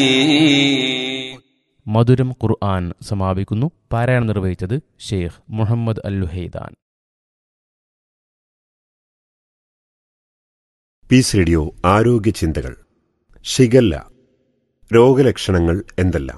മധുരം ഖുർആൻ സമാപിക്കുന്നു പാരായണം നിർവഹിച്ചത് Sheikh Muhammad Al Luhaidan peace radio ആരോഗ്യ ചിന്തകൾ ഷിഗല്ല രോഗലക്ഷണങ്ങൾ എന്തെല്ലാം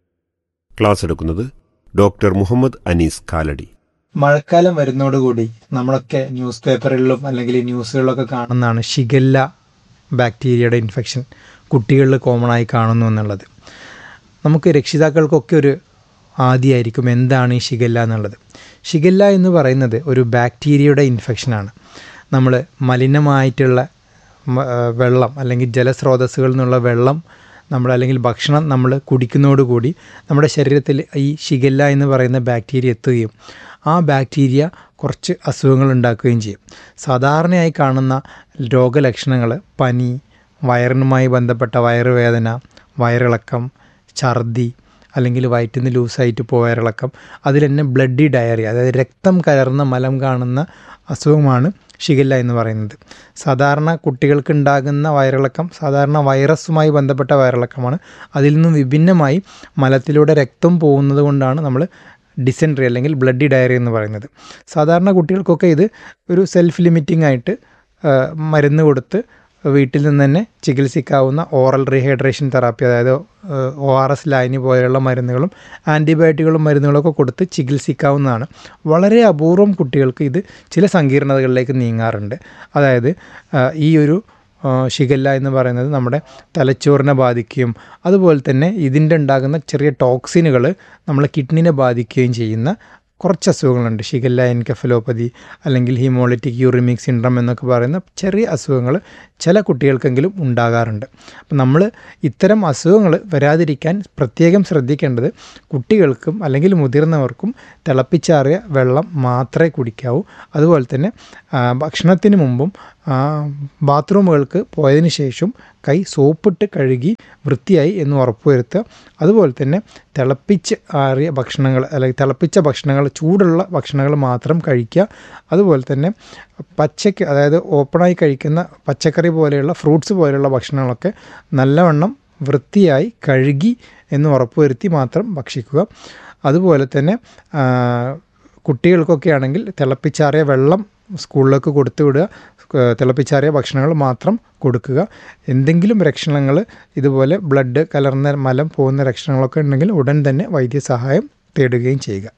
ക്ലാസ് എടുക്കുന്നത് ഡോക്ടർ മുഹമ്മദ് അനീസ് കാലടി മഴക്കാലം വരുന്നതോടുകൂടി നമ്മളൊക്കെ ന്യൂസ് പേപ്പറുകളിലും അല്ലെങ്കിൽ ഈ ന്യൂസുകളിലൊക്കെ കാണുന്നതാണ് ഷിഗല്ല ബാക്ടീരിയയുടെ ഇൻഫെക്ഷൻ കുട്ടികളിൽ കോമൺ ആയി കാണുന്നു എന്നുള്ളത് നമുക്ക് രക്ഷിതാക്കൾക്കൊക്കെ ഒരു ആദ്യമായിരിക്കും എന്താണ് ഈ ഷിഗല്ല എന്നുള്ളത് ഷിഗല്ല എന്ന് പറയുന്നത് ഒരു ബാക്ടീരിയയുടെ ഇൻഫെക്ഷനാണ് നമ്മൾ മലിനമായിട്ടുള്ള മ- ആ, വെള്ളം അല്ലെങ്കിൽ ജലസ്രോതസ്സുകളിൽ നിന്നുള്ള വെള്ളം നമ്മൾ അല്ലെങ്കിൽ ഭക്ഷണം നമ്മൾ കുടിക്കുന്നതോടുകൂടി നമ്മുടെ ശരീരത്തിൽ ഈ ഷിഗല്ല എന്ന് പറയുന്ന ബാക്ടീരിയ എത്തുകയും ആ ബാക്ടീരിയ കുറച്ച് അസുഖങ്ങൾ ഉണ്ടാക്കുകയും ചെയ്യും സാധാരണയായി കാണുന്ന രോഗലക്ഷണങ്ങൾ പനി വയറിനുമായി ബന്ധപ്പെട്ട വയറുവേദന വയറിളക്കം ഛർദി അല്ലെങ്കിൽ വയറ്റിൽ നിന്ന് ലൂസായിട്ട് പോയറിളക്കം അതിൽ തന്നെ ബ്ലഡി ഡയറിയ അതായത് രക്തം കലർന്ന മലം കാണുന്ന അസുഖമാണ് ഷിഗല്ല എന്ന് പറയുന്നത് സാധാരണ കുട്ടികൾക്ക് ഉണ്ടാകുന്ന വയറിളക്കം സാധാരണ വൈറസുമായി ബന്ധപ്പെട്ട വയറിളക്കമാണ് അതിൽ നിന്നും വിഭിന്നമായി മലത്തിലൂടെ രക്തം പോകുന്നത് കൊണ്ടാണ് നമ്മൾ ഡിസെൻട്രി അല്ലെങ്കിൽ ബ്ലഡി ഡയറി എന്ന് പറയുന്നത് സാധാരണ കുട്ടികൾക്കൊക്കെ ഇത് ഒരു സെൽഫ് ലിമിറ്റിംഗ് ആയിട്ട് ആ, മരുന്ന് കൊടുത്ത് വീട്ടിൽ നിന്ന് തന്നെ ചികിത്സിക്കാവുന്ന ഓറൽ റീഹൈഡ്രേഷൻ തെറാപ്പി അതായത് ഒ ആർ എസ് ലൈനി പോലെയുള്ള മരുന്നുകളും ആൻറ്റിബയോട്ടിക്കുകളും മരുന്നുകളൊക്കെ കൊടുത്ത് ചികിത്സിക്കാവുന്നതാണ് വളരെ അപൂർവം കുട്ടികൾക്ക് ഇത് ചില സങ്കീർണതകളിലേക്ക് നീങ്ങാറുണ്ട് അതായത് ആ, ഈ ഒരു ആ, ഷിഗല്ല എന്ന് പറയുന്നത് നമ്മുടെ തലച്ചോറിനെ ബാധിക്കുകയും അതുപോലെ തന്നെ ഇതിൻ്റെ ഉണ്ടാകുന്ന ചെറിയ ടോക്സിനുകൾ നമ്മളെ കിഡ്നിനെ ബാധിക്കുകയും ചെയ്യുന്ന കുറച്ച് അസുഖങ്ങളുണ്ട് ഷിഗല്ല എൻകെഫലോപ്പതി അല്ലെങ്കിൽ ഹീമോളിറ്റിക് യൂറിമിക് സിൻഡ്രം എന്നൊക്കെ പറയുന്ന ചെറിയ അസുഖങ്ങൾ ചില കുട്ടികൾക്കെങ്കിലും ഉണ്ടാകാറുണ്ട് അപ്പം നമ്മൾ ഇത്തരം അസുഖങ്ങൾ വരാതിരിക്കാൻ പ്രത്യേകം ശ്രദ്ധിക്കേണ്ടത് കുട്ടികൾക്കും അല്ലെങ്കിൽ മുതിർന്നവർക്കും തിളപ്പിച്ചാറിയ വെള്ളം മാത്രമേ കുടിക്കാവൂ അതുപോലെ തന്നെ ആ, ഭക്ഷണത്തിന് മുമ്പും ആ, ബാത്റൂമുകൾക്ക് പോയതിന് ശേഷം കൈ സോപ്പിട്ട് കഴുകി വൃത്തിയായി എന്ന് ഉറപ്പുവരുത്തുക അതുപോലെ തന്നെ തിളപ്പിച്ച് ആറിയ ഭക്ഷണങ്ങൾ അല്ലെങ്കിൽ തിളപ്പിച്ച ഭക്ഷണങ്ങൾ ചൂടുള്ള ഭക്ഷണങ്ങൾ മാത്രം കഴിക്കുക അതുപോലെ തന്നെ പച്ചയ്ക്ക് അതായത് ഓപ്പണായി കഴിക്കുന്ന പച്ചക്കറി പോലെയുള്ള ഫ്രൂട്ട്സ് പോലെയുള്ള ഭക്ഷണങ്ങളൊക്കെ നല്ലവണ്ണം വൃത്തിയായി കഴുകി എന്ന് ഉറപ്പുവരുത്തി മാത്രം ഭക്ഷിക്കുക അതുപോലെ തന്നെ ആ, കുട്ടികൾക്കൊക്കെ ആണെങ്കിൽ തിളപ്പിച്ചാറിയ വെള്ളം സ്കൂളിലേക്ക് കൊടുത്തു വിടുക ഏഹ് തിളപ്പിച്ചാറിയ ഭക്ഷണങ്ങൾ മാത്രം കൊടുക്കുക എന്തെങ്കിലും ലക്ഷണങ്ങൾ ഇതുപോലെ ബ്ലഡ് കലർന്ന മലം പോകുന്ന ലക്ഷണങ്ങളൊക്കെ ഉണ്ടെങ്കിൽ ഉടൻ തന്നെ വൈദ്യസഹായം തേടുകയും ചെയ്യുക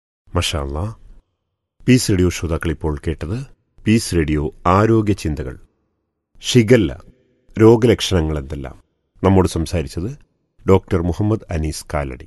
മഷാല്ല പീസ് റേഡിയോ ശ്രോതാക്കൾ ഇപ്പോൾ കേട്ടത് പീസ് റേഡിയോ ആരോഗ്യ ചിന്തകൾ ഷിഗല്ല രോഗലക്ഷണങ്ങൾ എന്തെല്ലാം നമ്മോട് സംസാരിച്ചത് ഡോക്ടർ മുഹമ്മദ് അനീസ് കാലടി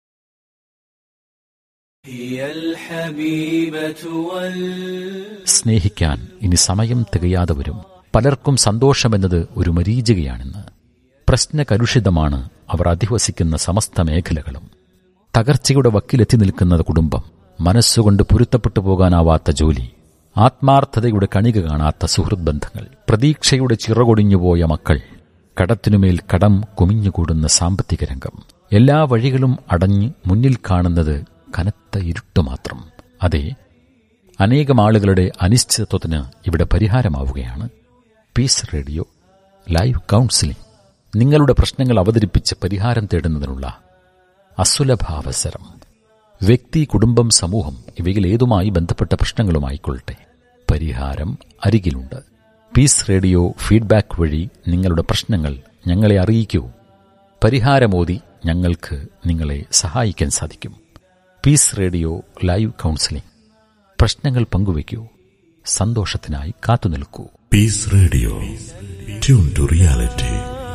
هي الحبيبة وال സ്നേഹിക്കാൻ ഇനി സമയം തികയാതെ വരും പലർക്കും സന്തോഷമെന്നത് ഒരു മരീചികയാണെന്ന് പ്രശ്നകലുഷിതമാണ് അവർ അധിവസിക്കുന്ന സമസ്ത മേഖലകളും തകർച്ചയുടെ വക്കിലെത്തി നിൽക്കുന്ന കുടുംബം മനസ്സുകൊണ്ട് പൊരുത്തപ്പെട്ടു പോകാനാവാത്ത ജോലി ആത്മാർത്ഥതയുടെ കണിക കാണാത്ത സുഹൃത് ബന്ധങ്ങൾ പ്രതീക്ഷയുടെ ചിറകൊടിഞ്ഞുപോയ മക്കൾ കടത്തിനുമേൽ കടം കുമിഞ്ഞുകൂടുന്ന സാമ്പത്തിക രംഗം എല്ലാ വഴികളും അടഞ്ഞ് മുന്നിൽ കാണുന്നത് കനത്ത ഇരുട്ട് മാത്രം അതെ അനേകം ആളുകളുടെ അനിശ്ചിതത്വത്തിന് ഇവിടെ പരിഹാരമാവുകയാണ് പീസ് റേഡിയോ ലൈവ് കൗൺസിലിംഗ് നിങ്ങളുടെ പ്രശ്നങ്ങൾ അവതരിപ്പിച്ച് പരിഹാരം തേടുന്നതിനുള്ള അസുലഭാവസരം വ്യക്തി കുടുംബം സമൂഹം ഇവയിൽ ഏതുമായി ബന്ധപ്പെട്ട പ്രശ്നങ്ങളുമായിക്കൊള്ളട്ടെ പരിഹാരം അരികിലുണ്ട് പീസ് റേഡിയോ ഫീഡ്ബാക്ക് വഴി നിങ്ങളുടെ പ്രശ്നങ്ങൾ ഞങ്ങളെ അറിയിക്കൂ പരിഹാരമോതി ഞങ്ങൾക്ക് നിങ്ങളെ സഹായിക്കാൻ സാധിക്കും പീസ് റേഡിയോ ലൈവ് കൗൺസിലിംഗ് പ്രശ്നങ്ങൾ പങ്കുവയ്ക്കൂ സന്തോഷത്തിനായി കാത്തുനിൽക്കൂ Peace Radio. Tune to reality.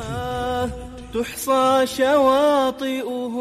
تحصى شواطئه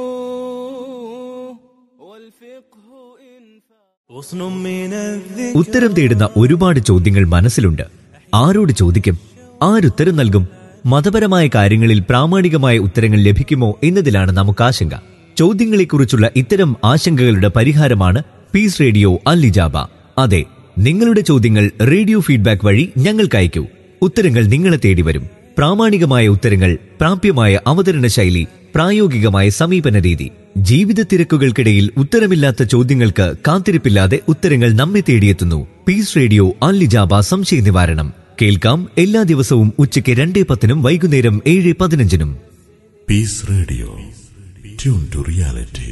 والفقه إن غصن من الذكر ഉത്തരം തേടുന്ന ഒരുപാട് ചോദ്യങ്ങൾ മനസ്സിലുണ്ട് ആരോട് ചോദിക്കും ആരുത്തരം നൽകും മതപരമായ കാര്യങ്ങളിൽ പ്രാമാണികമായ ഉത്തരങ്ങൾ ലഭിക്കുമോ എന്നതിലാണ് നമുക്ക് ആശങ്ക ചോദ്യങ്ങളെക്കുറിച്ചുള്ള ഇത്തരം ആശങ്കകളുടെ പരിഹാരമാണ് പീസ് റേഡിയോ അല്ലിജാബ അതെ നിങ്ങളുടെ ചോദ്യങ്ങൾ റേഡിയോ ഫീഡ്ബാക്ക് വഴി ഞങ്ങൾക്ക് അയക്കൂ ഉത്തരങ്ങൾ നിങ്ങളെ തേടി വരും പ്രാമാണികമായ ഉത്തരങ്ങൾ പ്രാപ്യമായ അവതരണ ശൈലി പ്രായോഗികമായ സമീപന രീതി ജീവിത തിരക്കുകൾക്കിടയിൽ ഉത്തരമില്ലാത്ത ചോദ്യങ്ങൾക്ക് കാത്തിരിപ്പില്ലാതെ ഉത്തരങ്ങൾ നമ്മെ തേടിയെത്തുന്നു പീസ് റേഡിയോ അല്ലിജാബ സംശയ നിവാരണം കേൾക്കാം എല്ലാ ദിവസവും ഉച്ചയ്ക്ക് രണ്ടേ പത്തിനും വൈകുന്നേരം ഏഴ് പതിനഞ്ചിനും Peace Radio. Tune to reality.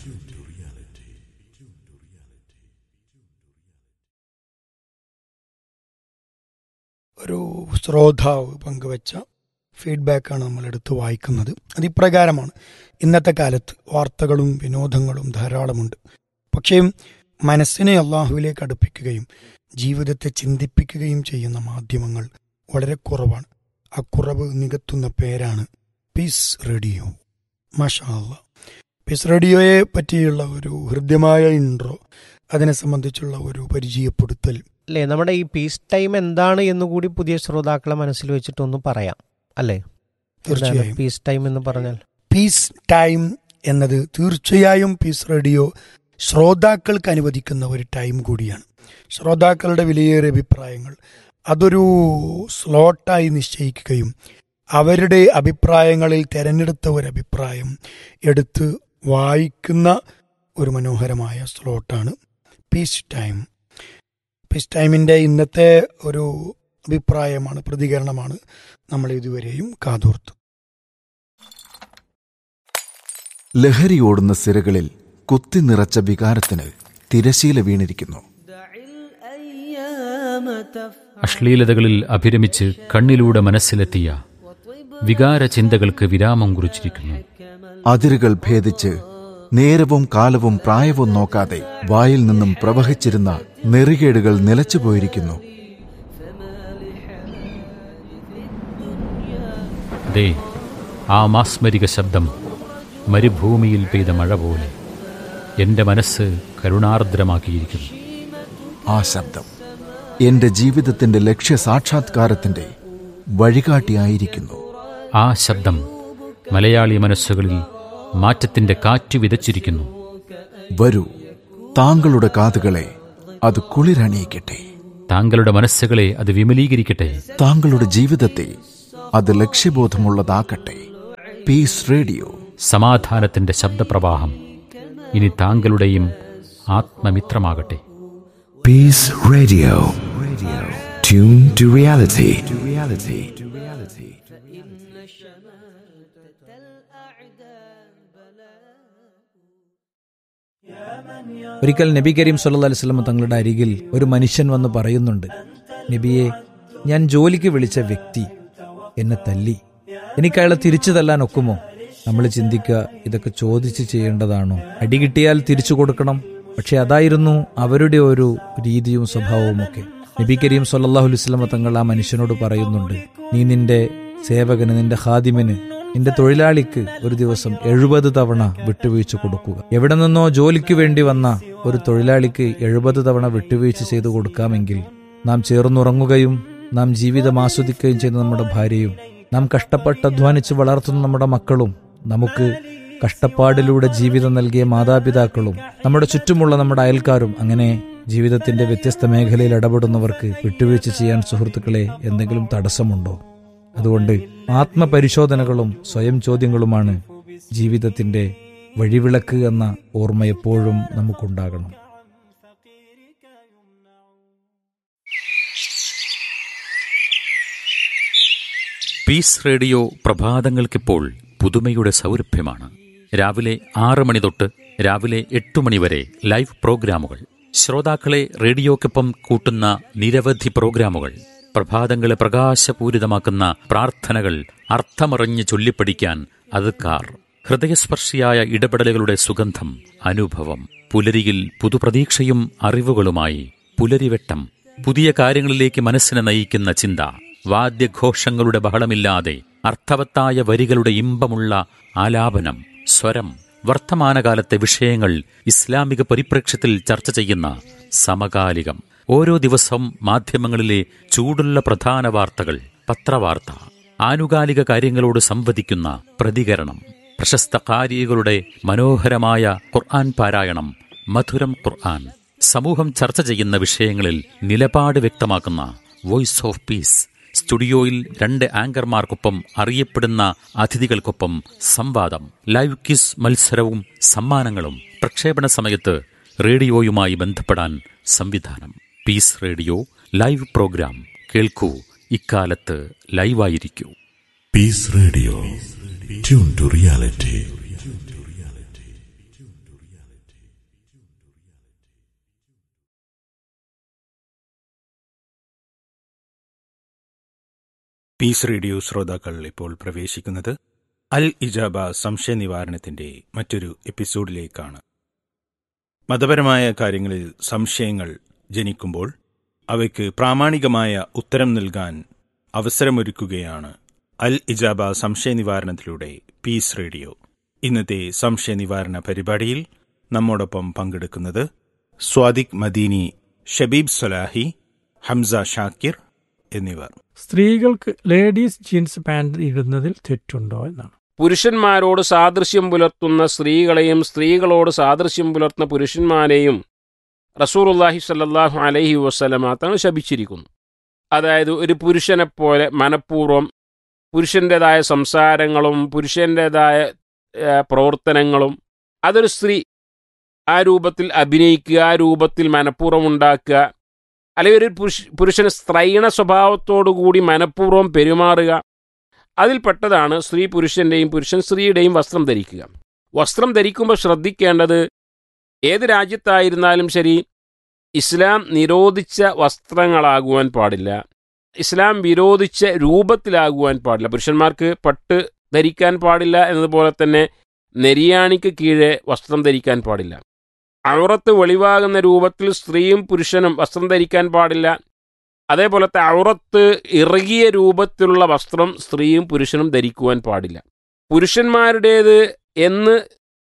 ഒരു ശ്രോതാവ് പങ്കുവച്ച ഫീഡ്ബാക്കാണ് നമ്മൾ എടുത്ത് വായിക്കുന്നത് അത് ഇപ്രകാരമാണ് ഇന്നത്തെ കാലത്ത് വാർത്തകളും വിനോദങ്ങളും ധാരാളമുണ്ട് പക്ഷേ മനസ്സിനെ അള്ളാഹുവിലേക്ക് അടുപ്പിക്കുകയും ജീവിതത്തെ ചിന്തിപ്പിക്കുകയും ചെയ്യുന്ന മാധ്യമങ്ങൾ വളരെ കുറവാണ് ആ കുറവ് നികത്തുന്ന പേരാണ് പീസ് റേഡിയോ മാഷാ അല്ലാ പീസ് റേഡിയോയെ പറ്റിയുള്ള ഒരു ഹൃദ്യമായ ഇൻട്രോ അതിനെ സംബന്ധിച്ചുള്ള ഒരു പരിചയപ്പെടുത്തൽ അല്ലേ നമ്മുടെ ഈ പീസ് ടൈം എന്താണ് എന്ന് കൂടി പുതിയ ശ്രോതാക്കളെ മനസ്സിൽ വെച്ചിട്ടൊന്ന് പറയാം അല്ലേ തീർച്ചയായും പീസ് ടൈം എന്ന് പറഞ്ഞാൽ പീസ് ടൈം എന്നത് തീർച്ചയായും പീസ് റേഡിയോ ശ്രോതാക്കൾക്ക് അനുവദിക്കുന്ന ഒരു ടൈം കൂടിയാണ് ശ്രോതാക്കളുടെ വിലയേറിയ അഭിപ്രായങ്ങൾ അതൊരു സ്ലോട്ടായി നിശ്ചയിക്കുകയും അവരുടെ അഭിപ്രായങ്ങളിൽ തിരഞ്ഞെടുത്ത ഒരു അഭിപ്രായം എടുത്ത് വായിക്കുന്ന ഒരു മനോഹരമായ സ്ലോട്ടാണ് പീസ് ടൈം പീസ് ടൈമിൻ്റെ ഇന്നത്തെ ഒരു അഭിപ്രായമാണ് പ്രതികരണമാണ് നമ്മൾ ഇതുവരെയും കാതോർത്തു ലഹരിയോടുന്ന സിരകളിൽ കുത്തി നിറച്ച വികാരത്തിന് തിരശീല വീണിരിക്കുന്നു അശ്ലീലതകളിൽ അഭിരമിച്ച് കണ്ണിലൂടെ മനസ്സിലെത്തിയ വികാര ചിന്തകൾക്ക് വിരാമം കുറിച്ചിരിക്കുന്നു അതിരുകൾ ഭേദിച്ച് നേരവും കാലവും പ്രായവും നോക്കാതെ വായിൽ നിന്നും പ്രവഹിച്ചിരുന്ന നെറികേടുകൾ നിലച്ചുപോയിരിക്കുന്നു അതെ ആ മാസ്മരിക ശബ്ദം മരുഭൂമിയിൽ പെയ്ത മഴ പോലെ എന്റെ മനസ്സ് കരുണാർദ്രമാക്കിയിരിക്കുന്നു ആ ശബ്ദം എന്റെ ജീവിതത്തിന്റെ ലക്ഷ്യ സാക്ഷാത്കാരത്തിന്റെ വഴികാട്ടിയായിരിക്കുന്നു ആ ശബ്ദം മലയാളി മനസ്സുകളിൽ മാറ്റത്തിന്റെ കാറ്റ് വിതച്ചിരിക്കുന്നു വരൂ താങ്കളുടെ കാതുകളെ അത് കുളിരണിയിക്കട്ടെ താങ്കളുടെ മനസ്സുകളെ അത് വിമലീകരിക്കട്ടെ താങ്കളുടെ ജീവിതത്തെ അത് ലക്ഷ്യബോധമുള്ളതാക്കട്ടെ പീസ് റേഡിയോ സമാധാനത്തിന്റെ ശബ്ദപ്രവാഹം ഇനി താങ്കളുടെയും ആത്മമിത്രമാകട്ടെ Peace Radio. Tune to reality. To reality. To reality. ഒരിക്കൽ നബി കരീം സല്ലല്ലാഹു അലൈഹി വസല്ലം തങ്ങളുടെ അരികിൽ ഒരു മനുഷ്യൻ വന്ന് പറയുന്നുണ്ട് നബിയെ ഞാൻ ജോലിക്ക് വിളിച്ച വ്യക്തി എന്നെ തല്ലി എനിക്ക് അയാളെ തിരിച്ചു തല്ലാൻ ഒക്കുമോ നമ്മൾ ചിന്തിക്കുക ഇതൊക്കെ ചോദിച്ച് ചെയ്യേണ്ടതാണോ അടി കിട്ടിയാൽ തിരിച്ചു കൊടുക്കണം പക്ഷെ അതായിരുന്നു അവരുടെ ഒരു രീതിയും സ്വഭാവവും ഒക്കെ നബി കരീം സല്ലല്ലാഹു അലൈഹി വസല്ലം തങ്ങൾ ആ മനുഷ്യനോട് പറയുന്നുണ്ട് നീ നിന്റെ സേവകന് നിന്റെ ഹാദിമിന് നിന്റെ തൊഴിലാളിക്ക് ഒരു ദിവസം എഴുപത് തവണ വിട്ടുവീഴ്ച കൊടുക്കുക എവിടെ നിന്നോ ജോലിക്ക് വേണ്ടി വന്ന ഒരു തൊഴിലാളിക്ക് എഴുപത് തവണ വിട്ടുവീഴ്ച ചെയ്തു കൊടുക്കാമെങ്കിൽ നാം ചേർന്നുറങ്ങുകയും നാം ജീവിതം ആസ്വദിക്കുകയും ചെയ്യുന്ന നമ്മുടെ ഭാര്യയും നാം കഷ്ടപ്പെട്ട് അധ്വാനിച്ച് വളർത്തുന്ന നമ്മുടെ മക്കളും നമുക്ക് കഷ്ടപ്പാടിലൂടെ ജീവിതം നൽകിയ മാതാപിതാക്കളും നമ്മുടെ ചുറ്റുമുള്ള നമ്മുടെ അയൽക്കാരും അങ്ങനെ ജീവിതത്തിന്റെ വ്യത്യസ്ത മേഖലയിൽ ഇടപെടുന്നവർക്ക് വിട്ടുവീഴ്ച ചെയ്യാൻ സുഹൃത്തുക്കളെ എന്തെങ്കിലും തടസ്സമുണ്ടോ അതുകൊണ്ട് ആത്മപരിശോധനകളും സ്വയം ചോദ്യങ്ങളുമാണ് ജീവിതത്തിന്റെ വഴിവിളക്ക് എന്ന ഓർമ്മ എപ്പോഴും നമുക്കുണ്ടാകണം പീസ് റേഡിയോ പ്രഭാതങ്ങൾക്കിപ്പോൾ പുതുമയുടെ സൗരഭ്യമാണ് രാവിലെ ആറ് മണി തൊട്ട് രാവിലെ എട്ട് മണി വരെ ലൈവ് പ്രോഗ്രാമുകൾ ശ്രോതാക്കളെ റേഡിയോക്കൊപ്പം കൂട്ടുന്ന നിരവധി പ്രോഗ്രാമുകൾ പ്രഭാതങ്ങളെ പ്രകാശപൂരിതമാക്കുന്ന പ്രാർത്ഥനകൾ അർത്ഥമറിഞ്ഞ് ചൊല്ലിപ്പഠിക്കാൻ അതുക്കാർ ഹൃദയസ്പർശിയായ ഇടപെടലുകളുടെ സുഗന്ധം അനുഭവം പുലരിയിൽ പുതുപ്രതീക്ഷയും അറിവുകളുമായി പുലരിവെട്ടം പുതിയ കാര്യങ്ങളിലേക്ക് മനസ്സിനെ നയിക്കുന്ന ചിന്ത വാദ്യഘോഷങ്ങളുടെ ബഹളമില്ലാതെ അർത്ഥവത്തായ വരികളുടെ ഇമ്പമുള്ള ആലാപനം സ്വരം വർത്തമാനകാലത്തെ വിഷയങ്ങൾ ഇസ്ലാമിക പരിപ്രേക്ഷ്യത്തിൽ ചർച്ച ചെയ്യുന്ന സമകാലികം ഓരോ ദിവസവും മാധ്യമങ്ങളിലെ ചൂടുള്ള പ്രധാന വാർത്തകൾ പത്രവാർത്ത ആനുകാലിക കാര്യങ്ങളോട് സംവദിക്കുന്ന പ്രതികരണം പ്രശസ്ത കാരികളുടെ മനോഹരമായ ഖുർആൻ പാരായണം മധുരം ഖുർആൻ സമൂഹം ചർച്ച ചെയ്യുന്ന വിഷയങ്ങളിൽ നിലപാട് വ്യക്തമാക്കുന്ന വോയിസ് ഓഫ് പീസ് സ്റ്റുഡിയോയിൽ രണ്ട് ആങ്കർമാർക്കൊപ്പം അറിയപ്പെടുന്ന അതിഥികൾക്കൊപ്പം സംവാദം ലൈവ് കിസ് മത്സരവും സമ്മാനങ്ങളും പ്രക്ഷേപണ സമയത്ത് റേഡിയോയുമായി ബന്ധപ്പെടാൻ സംവിധാനം പീസ് റേഡിയോ ലൈവ് പ്രോഗ്രാം കേൾക്കൂ ഇക്കാലത്ത് ലൈവായിരിക്കൂ Peace Radio. Tune to reality. Peace radio ശ്രോതാക്കൾ ഇപ്പോൾ പ്രവേശിക്കുന്നത് അൽ ഇജാബ സംശയ നിവാരണത്തിന്റെ മറ്റൊരു എപ്പിസോഡിലേക്കാണ് മതപരമായ കാര്യങ്ങളിൽ സംശയങ്ങൾ ജനിക്കുമ്പോൾ അവയ്ക്ക് പ്രാമാണികമായ ഉത്തരം നൽകാൻ അവസരമൊരുക്കുകയാണ് അൽ ഇജാബ സംശയ നിവാരണത്തിലൂടെ പീസ് റേഡിയോ ഇന്നത്തെ സംശയ നിവാരണ പരിപാടിയിൽ നമ്മോടൊപ്പം പങ്കെടുക്കുന്നത് സ്വാദിഖ് മദീനി ഷബീബ് സൊലാഹി ഹംസ ഷാക്കിർ എന്നിവർ സ്ത്രീകൾക്ക് ലേഡീസ് ജീൻസ് പാൻറ് ഇടുന്നതിൽ തെറ്റുണ്ടോ എന്നാണ് പുരുഷന്മാരോട് സാദൃശ്യം പുലർത്തുന്ന സ്ത്രീകളെയും സ്ത്രീകളോട് സാദൃശ്യം പുലർത്തുന്ന പുരുഷന്മാരെയും റസൂറുല്ലാഹി സല്ലാഹു അലൈഹി വസ്ലമ തങ്ങൾ ശപിച്ചിരിക്കുന്നു അതായത് ഒരു പുരുഷനെപ്പോലെ മനഃപൂർവ്വം പുരുഷൻ്റെതായ സംസാരങ്ങളും പുരുഷൻ്റെതായ പ്രവർത്തനങ്ങളും അതൊരു സ്ത്രീ ആ രൂപത്തിൽ അഭിനയിക്കുക ആ രൂപത്തിൽ മനഃപൂർവ്വം ഉണ്ടാക്കുക അല്ലെങ്കിൽ ഒരു പുരുഷ പുരുഷന് സ്ത്രൈണ സ്വഭാവത്തോടുകൂടി മനഃപൂർവ്വം പെരുമാറുക അതിൽപ്പെട്ടതാണ് സ്ത്രീ പുരുഷൻ്റെയും പുരുഷൻ സ്ത്രീയുടെയും വസ്ത്രം ധരിക്കുക വസ്ത്രം ധരിക്കുമ്പോൾ ശ്രദ്ധിക്കേണ്ടത് ഏത് രാജ്യത്തായിരുന്നാലും ശരി ഇസ്ലാം നിരോധിച്ച വസ്ത്രങ്ങളാകുവാൻ പാടില്ല ഇസ്ലാം വിരോധിച്ച രൂപത്തിലാകുവാൻ പാടില്ല പുരുഷന്മാർക്ക് പട്ട് ധരിക്കാൻ പാടില്ല എന്നതുപോലെ തന്നെ നെരിയാണിക്ക് കീഴെ വസ്ത്രം ധരിക്കാൻ പാടില്ല ഔറത്ത് വെളിവാകുന്ന രൂപത്തിൽ സ്ത്രീയും പുരുഷനും വസ്ത്രം ധരിക്കാൻ പാടില്ല അതേപോലത്തെ ഔറത്ത് ഇറുകിയ രൂപത്തിലുള്ള വസ്ത്രം സ്ത്രീയും പുരുഷനും ധരിക്കുവാൻ പാടില്ല പുരുഷന്മാരുടേത് എന്ന്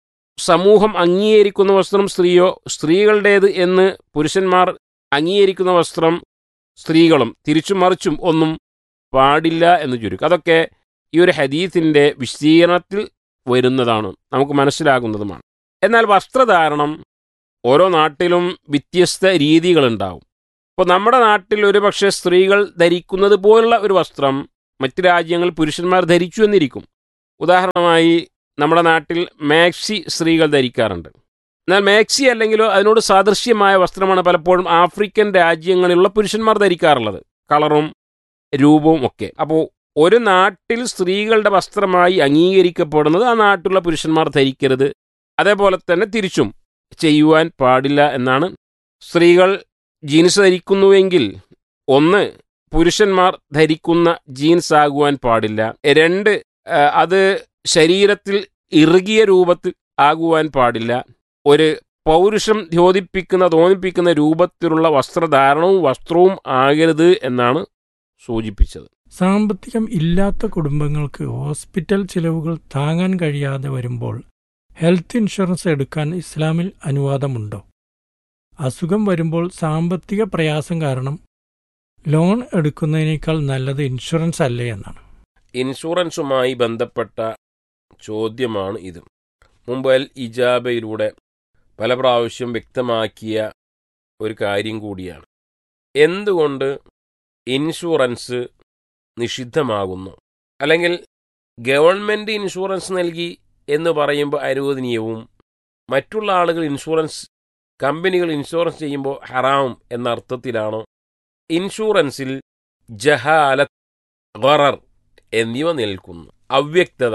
സമൂഹം അംഗീകരിക്കുന്ന വസ്ത്രം സ്ത്രീയോ സ്ത്രീകളുടേത് എന്ന് പുരുഷന്മാർ അംഗീകരിക്കുന്ന വസ്ത്രം സ്ത്രീകളും തിരിച്ചും മറിച്ചും ഒന്നും പാടില്ല എന്ന് ചുരുക്കം അതൊക്കെ ഈ ഒരു ഹദീസിൻ്റെ വിശദീകരണത്തിൽ വരുന്നതാണ് നമുക്ക് മനസ്സിലാകുന്നതുമാണ് എന്നാൽ വസ്ത്രധാരണം ഓരോ നാട്ടിലും വ്യത്യസ്ത രീതികളുണ്ടാവും ഇപ്പോൾ നമ്മുടെ നാട്ടിൽ ഒരു പക്ഷേ സ്ത്രീകൾ ധരിക്കുന്നത് പോലുള്ള ഒരു വസ്ത്രം മറ്റ് രാജ്യങ്ങൾ പുരുഷന്മാർ ധരിച്ചു എന്നിരിക്കും ഉദാഹരണമായി നമ്മുടെ നാട്ടിൽ മാക്സി സ്ത്രീകൾ ധരിക്കാറുണ്ട് എന്നാൽ മാക്സി അല്ലെങ്കിലോ അതിനോട് സാദൃശ്യമായ വസ്ത്രമാണ് പലപ്പോഴും ആഫ്രിക്കൻ രാജ്യങ്ങളിലുള്ള പുരുഷന്മാർ ധരിക്കാറുള്ളത് കളറും രൂപവും ഒക്കെ അപ്പോൾ ഒരു നാട്ടിൽ സ്ത്രീകളുടെ വസ്ത്രമായി അംഗീകരിക്കപ്പെടുന്നത് ആ നാട്ടിലുള്ള പുരുഷന്മാർ ധരിക്കരുത് അതേപോലെ തന്നെ തിരിച്ചും ചെയ്യുവാൻ പാടില്ല എന്നാണ് സ്ത്രീകൾ ജീൻസ് ധരിക്കുന്നുവെങ്കിൽ ഒന്ന് പുരുഷന്മാർ ധരിക്കുന്ന ജീൻസ് ആകുവാൻ പാടില്ല രണ്ട് അത് ശരീരത്തിൽ ഇറുകിയ രൂപത്തിൽ ആകുവാൻ പാടില്ല ഒരു പൗരുഷം ദ്യോതിപ്പിക്കുന്ന തോന്നിപ്പിക്കുന്ന രൂപത്തിലുള്ള വസ്ത്രധാരണവും വസ്ത്രവും ആകരുത് എന്നാണ് സൂചിപ്പിച്ചത് സാമ്പത്തികം ഇല്ലാത്ത കുടുംബങ്ങൾക്ക് ഹോസ്പിറ്റൽ ചിലവുകൾ താങ്ങാൻ കഴിയാതെ വരുമ്പോൾ ഹെൽത്ത് ഇൻഷുറൻസ് എടുക്കാൻ ഇസ്ലാമിൽ അനുവാദമുണ്ടോ അസുഖം വരുമ്പോൾ സാമ്പത്തിക പ്രയാസം കാരണം ലോൺ എടുക്കുന്നതിനേക്കാൾ നല്ലത് ഇൻഷുറൻസ് അല്ലേ എന്നാണ് ഇൻഷുറൻസുമായി ബന്ധപ്പെട്ട ചോദ്യമാണ് ഇത് മുമ്പ് അൽ ഇജാബയിലൂടെ പല പ്രാവശ്യം വ്യക്തമാക്കിയ ഒരു കാര്യം കൂടിയാണ് എന്തുകൊണ്ട് ഇൻഷുറൻസ് നിഷിദ്ധമാകുന്നു അല്ലെങ്കിൽ ഗവൺമെൻറ് ഇൻഷുറൻസ് നൽകി എന്ന് പറയുമ്പോൾ അനുവദനീയവും മറ്റുള്ള ആളുകൾ ഇൻഷുറൻസ് കമ്പനികൾ ഇൻഷുറൻസ് ചെയ്യുമ്പോൾ ഹറാം എന്ന അർത്ഥത്തിലാണോ ഇൻഷുറൻസിൽ ജഹാലത്ത് ഗറർ എന്നിവ നിൽക്കുന്നു അവ്യക്തത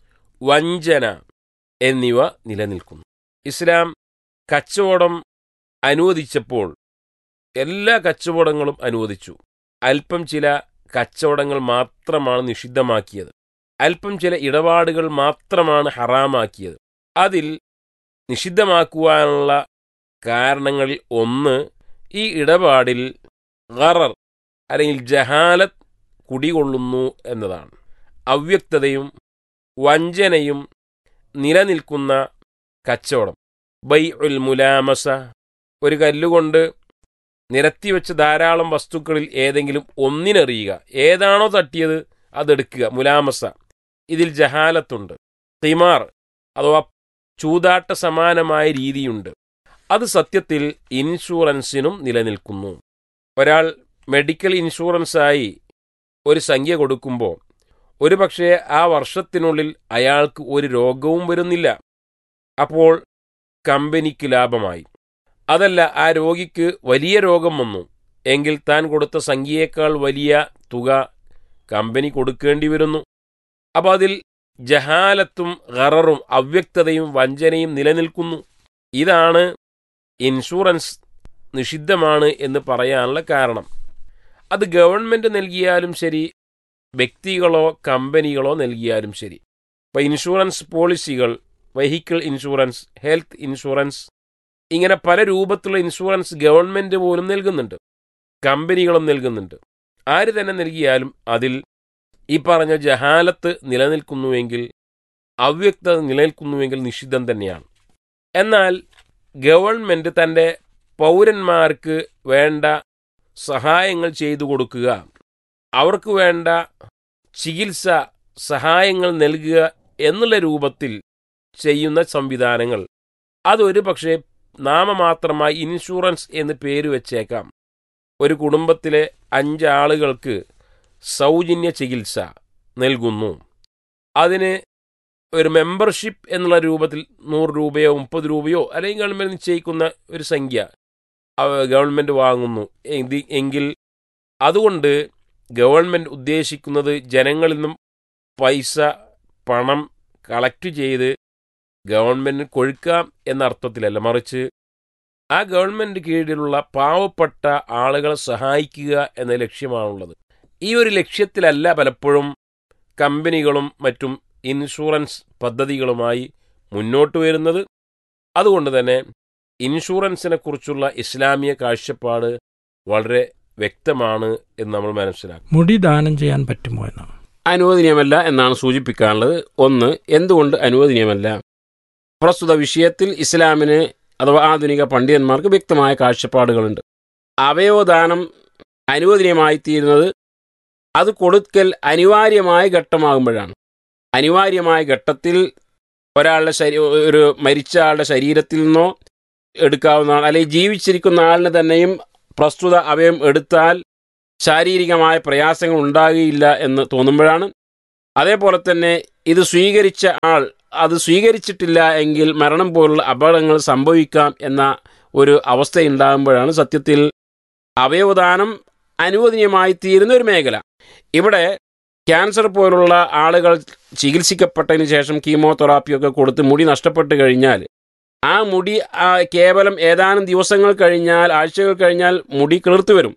വഞ്ചന എന്നിവ നിലനിൽക്കുന്നു ഇസ്ലാം കച്ചവടം അനുവദിച്ചപ്പോൾ എല്ലാ കച്ചവടങ്ങളും അനുവദിച്ചു അല്പം ചില കച്ചവടങ്ങൾ മാത്രമാണ് നിഷിദ്ധമാക്കിയത് അല്പം ചില ഇടപാടുകൾ മാത്രമാണ് ഹറാമാക്കിയത് അതിൽ നിഷിദ്ധമാക്കുവാനുള്ള കാരണങ്ങളിൽ ഒന്ന് ഈ ഇടപാടിൽ ഗറർ അല്ലെങ്കിൽ ജഹാലത്ത് കുടികൊള്ളുന്നു എന്നതാണ് അവ്യക്തതയും വഞ്ചനയും നിലനിൽക്കുന്ന കച്ചവടം ബൈ ഉൽ മുലാമസ ഒരു കല്ലുകൊണ്ട് നിരത്തിവെച്ച ധാരാളം വസ്തുക്കളിൽ ഏതെങ്കിലും ഒന്നിനെറിയുക ഏതാണോ തട്ടിയത് അതെടുക്കുക മുലാമസ ഇതിൽ ജഹാലത്തുണ്ട് തിമാർ അഥവാ ചൂതാട്ട സമാനമായ രീതിയുണ്ട് അത് സത്യത്തിൽ ഇൻഷുറൻസിനും നിലനിൽക്കുന്നു ഒരാൾ മെഡിക്കൽ ഇൻഷുറൻസായി ഒരു സംഖ്യ കൊടുക്കുമ്പോൾ ഒരു പക്ഷേ ആ വർഷത്തിനുള്ളിൽ അയാൾക്ക് ഒരു രോഗവും വരുന്നില്ല അപ്പോൾ കമ്പനിക്ക് ലാഭമായി അതല്ല ആ രോഗിക്ക് വലിയ രോഗം വന്നു എങ്കിൽ താൻ കൊടുത്ത സംഖ്യയേക്കാൾ വലിയ തുക കമ്പനി കൊടുക്കേണ്ടി വരുന്നു അപ്പോൾ അതിൽ ജഹാലത്തും ഖററും അവ്യക്തതയും വഞ്ചനയും നിലനിൽക്കുന്നു ഇതാണ് ഇൻഷുറൻസ് നിഷിദ്ധമാണ് എന്ന് പറയാനുള്ള കാരണം അത് ഗവൺമെൻറ് നൽകിയാലും ശരി വ്യക്തികളോ കമ്പനികളോ നൽകിയാലും ശരി ഇപ്പോൾ insurance policies vehicle insurance health insurance ഇങ്ങനെ പല രൂപത്തിലുള്ള ഇൻഷുറൻസ് ഗവൺമെൻറ് പോലും നൽകുന്നുണ്ട് കമ്പനികളും നൽകുന്നുണ്ട് ആര് തന്നെ നൽകിയാലും അതിൽ ഈ പറഞ്ഞ ജഹാലത്ത് നിലനിൽക്കുന്നുവെങ്കിൽ അവ്യക്തത നിലനിൽക്കുന്നുവെങ്കിൽ നിഷിദ്ധം തന്നെയാണ് എന്നാൽ ഗവൺമെൻറ് തൻ്റെ പൗരന്മാർക്ക് വേണ്ട സഹായങ്ങൾ ചെയ്തു കൊടുക്കുക അവർക്ക് വേണ്ട ചികിത്സ സഹായങ്ങൾ നൽകുക എന്നുള്ള രൂപത്തിൽ ചെയ്യുന്ന സംവിധാനങ്ങൾ അതൊരു പക്ഷേ നാമമാത്രമായി ഇൻഷുറൻസ് എന്ന് പേര് വെച്ചേക്കാം ഒരു കുടുംബത്തിലെ അഞ്ചാളുകൾക്ക് സൗജന്യ ചികിത്സ നൽകുന്നു അതിന് ഒരു മെമ്പർഷിപ്പ് എന്നുള്ള രൂപത്തിൽ നൂറ് രൂപയോ മുപ്പത് രൂപയോ അല്ലെങ്കിൽ ഗവൺമെൻറ് നിശ്ചയിക്കുന്ന ഒരു സംഖ്യ ഗവൺമെൻറ് വാങ്ങുന്നു എങ്കിൽ അതുകൊണ്ട് ഗവൺമെൻറ് ഉദ്ദേശിക്കുന്നത് ജനങ്ങളിൽ നിന്നും പൈസ പണം കളക്ട് ചെയ്ത് ഗവൺമെൻറ്റിന് കൊഴുക്കാം എന്ന അർത്ഥത്തിലല്ല മറിച്ച് ആ ഗവൺമെൻറ് കീഴിലുള്ള പാവപ്പെട്ട ആളുകളെ സഹായിക്കുക എന്ന ലക്ഷ്യമാണുള്ളത് ഈ ഒരു ലക്ഷ്യത്തിലല്ല പലപ്പോഴും കമ്പനികളും മറ്റും ഇൻഷുറൻസ് പദ്ധതികളുമായി മുന്നോട്ട് വരുന്നത് അതുകൊണ്ട് തന്നെ ഇൻഷുറൻസിനെ കുറിച്ചുള്ള ഇസ്ലാമിക കാഴ്ചപ്പാട് വളരെ വ്യക്തമാണ് എന്ന് നമ്മൾ മനസ്സിലാക്കും മുടി ദാനം ചെയ്യാൻ പറ്റുമോ എന്നാണ് അനുവദനീയമല്ല എന്നാണ് സൂചിപ്പിക്കാനുള്ളത് ഒന്ന് എന്തുകൊണ്ട് അനുവദനീയമല്ല പ്രസ്തുത വിഷയത്തിൽ ഇസ്ലാമിന് അഥവാ ആധുനിക പണ്ഡിതന്മാർക്ക് വ്യക്തമായ കാഴ്ചപ്പാടുകളുണ്ട് അവയവദാനം അനുവദനീയമായി തീരുന്നത് അത് കൊടുക്കൽ അനിവാര്യമായ ഘട്ടമാകുമ്പോഴാണ് അനിവാര്യമായ ഘട്ടത്തിൽ ഒരാളുടെ ശരീ ഒരു മരിച്ച ആളുടെ ശരീരത്തിൽ നിന്നോ എടുക്കാവുന്നതാണ് അല്ലെങ്കിൽ ജീവിച്ചിരിക്കുന്ന ആളിന് തന്നെയും പ്രസ്തുത അവയം എടുത്താൽ ശാരീരികമായ പ്രയാസങ്ങൾ ഉണ്ടാകുകയില്ല എന്ന് തോന്നുമ്പോഴാണ് അതേപോലെ തന്നെ ഇത് സ്വീകരിച്ച ആൾ അത് സ്വീകരിച്ചിട്ടില്ല എങ്കിൽ മരണം പോലുള്ള അപകടങ്ങൾ സംഭവിക്കാം എന്ന ഒരു അവസ്ഥയുണ്ടാകുമ്പോഴാണ് സത്യത്തിൽ അവയവദാനം അനുവദനീയമായി തീരുന്ന ഒരു മേഖല ഇവിടെ ക്യാൻസർ പോലുള്ള ആളുകൾ ചികിത്സിക്കപ്പെട്ടതിന് ശേഷം കീമോതെറാപ്പിയൊക്കെ കൊടുത്ത് മുടി നഷ്ടപ്പെട്ട് കഴിഞ്ഞാൽ ആ മുടി കേവലം ഏതാനും ദിവസങ്ങൾ കഴിഞ്ഞാൽ ആഴ്ചകൾ കഴിഞ്ഞാൽ മുടി കിളിർത്തു വരും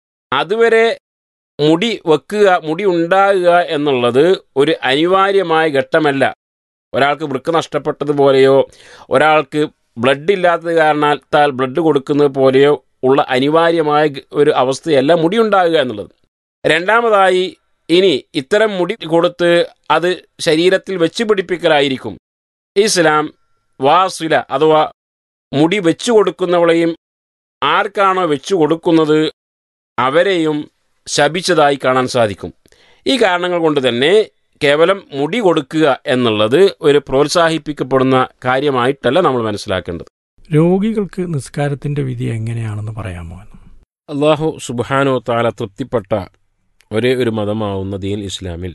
അതുവരെ മുടി വെക്കുക മുടി ഉണ്ടാകുക എന്നുള്ളത് ഒരു അനിവാര്യമായ ഘട്ടമല്ല ഒരാൾക്ക് വൃക്ക നഷ്ടപ്പെട്ടതുപോലെയോ ഒരാൾക്ക് ബ്ലഡ് ഇല്ലാത്തത് കാരണത്താൽ ബ്ലഡ് കൊടുക്കുന്നത് പോലെയോ ഉള്ള അനിവാര്യമായ ഒരു അവസ്ഥയല്ല മുടി ഉണ്ടാകുക എന്നുള്ളത് രണ്ടാമതായി ഇനി ഇത്തരം മുടി കൊടുത്ത് അത് ശരീരത്തിൽ വെച്ച് പിടിപ്പിക്കലായിരിക്കും ഇസ്ലാം വാസില അഥവാ മുടി വെച്ചു കൊടുക്കുന്നവളെയും ആർക്കാണോ വെച്ചു കൊടുക്കുന്നത് അവരെയും ശപിച്ചതായി കാണാൻ സാധിക്കും ഈ കാരണങ്ങൾ കൊണ്ട് തന്നെ കേവലം മുടി കൊടുക്കുക എന്നുള്ളത് ഒരു പ്രോത്സാഹിപ്പിക്കപ്പെടുന്ന കാര്യമായിട്ടല്ല നമ്മൾ മനസ്സിലാക്കേണ്ടത് രോഗികൾക്ക് നിസ്കാരത്തിന്റെ വിധി എങ്ങനെയാണെന്ന് പറയാമോ അള്ളാഹു സുബാനോ താല തൃപ്തിപ്പെട്ട ഒരേ ഒരു മതമാവുന്ന ദീൻ ഇസ്ലാമിൽ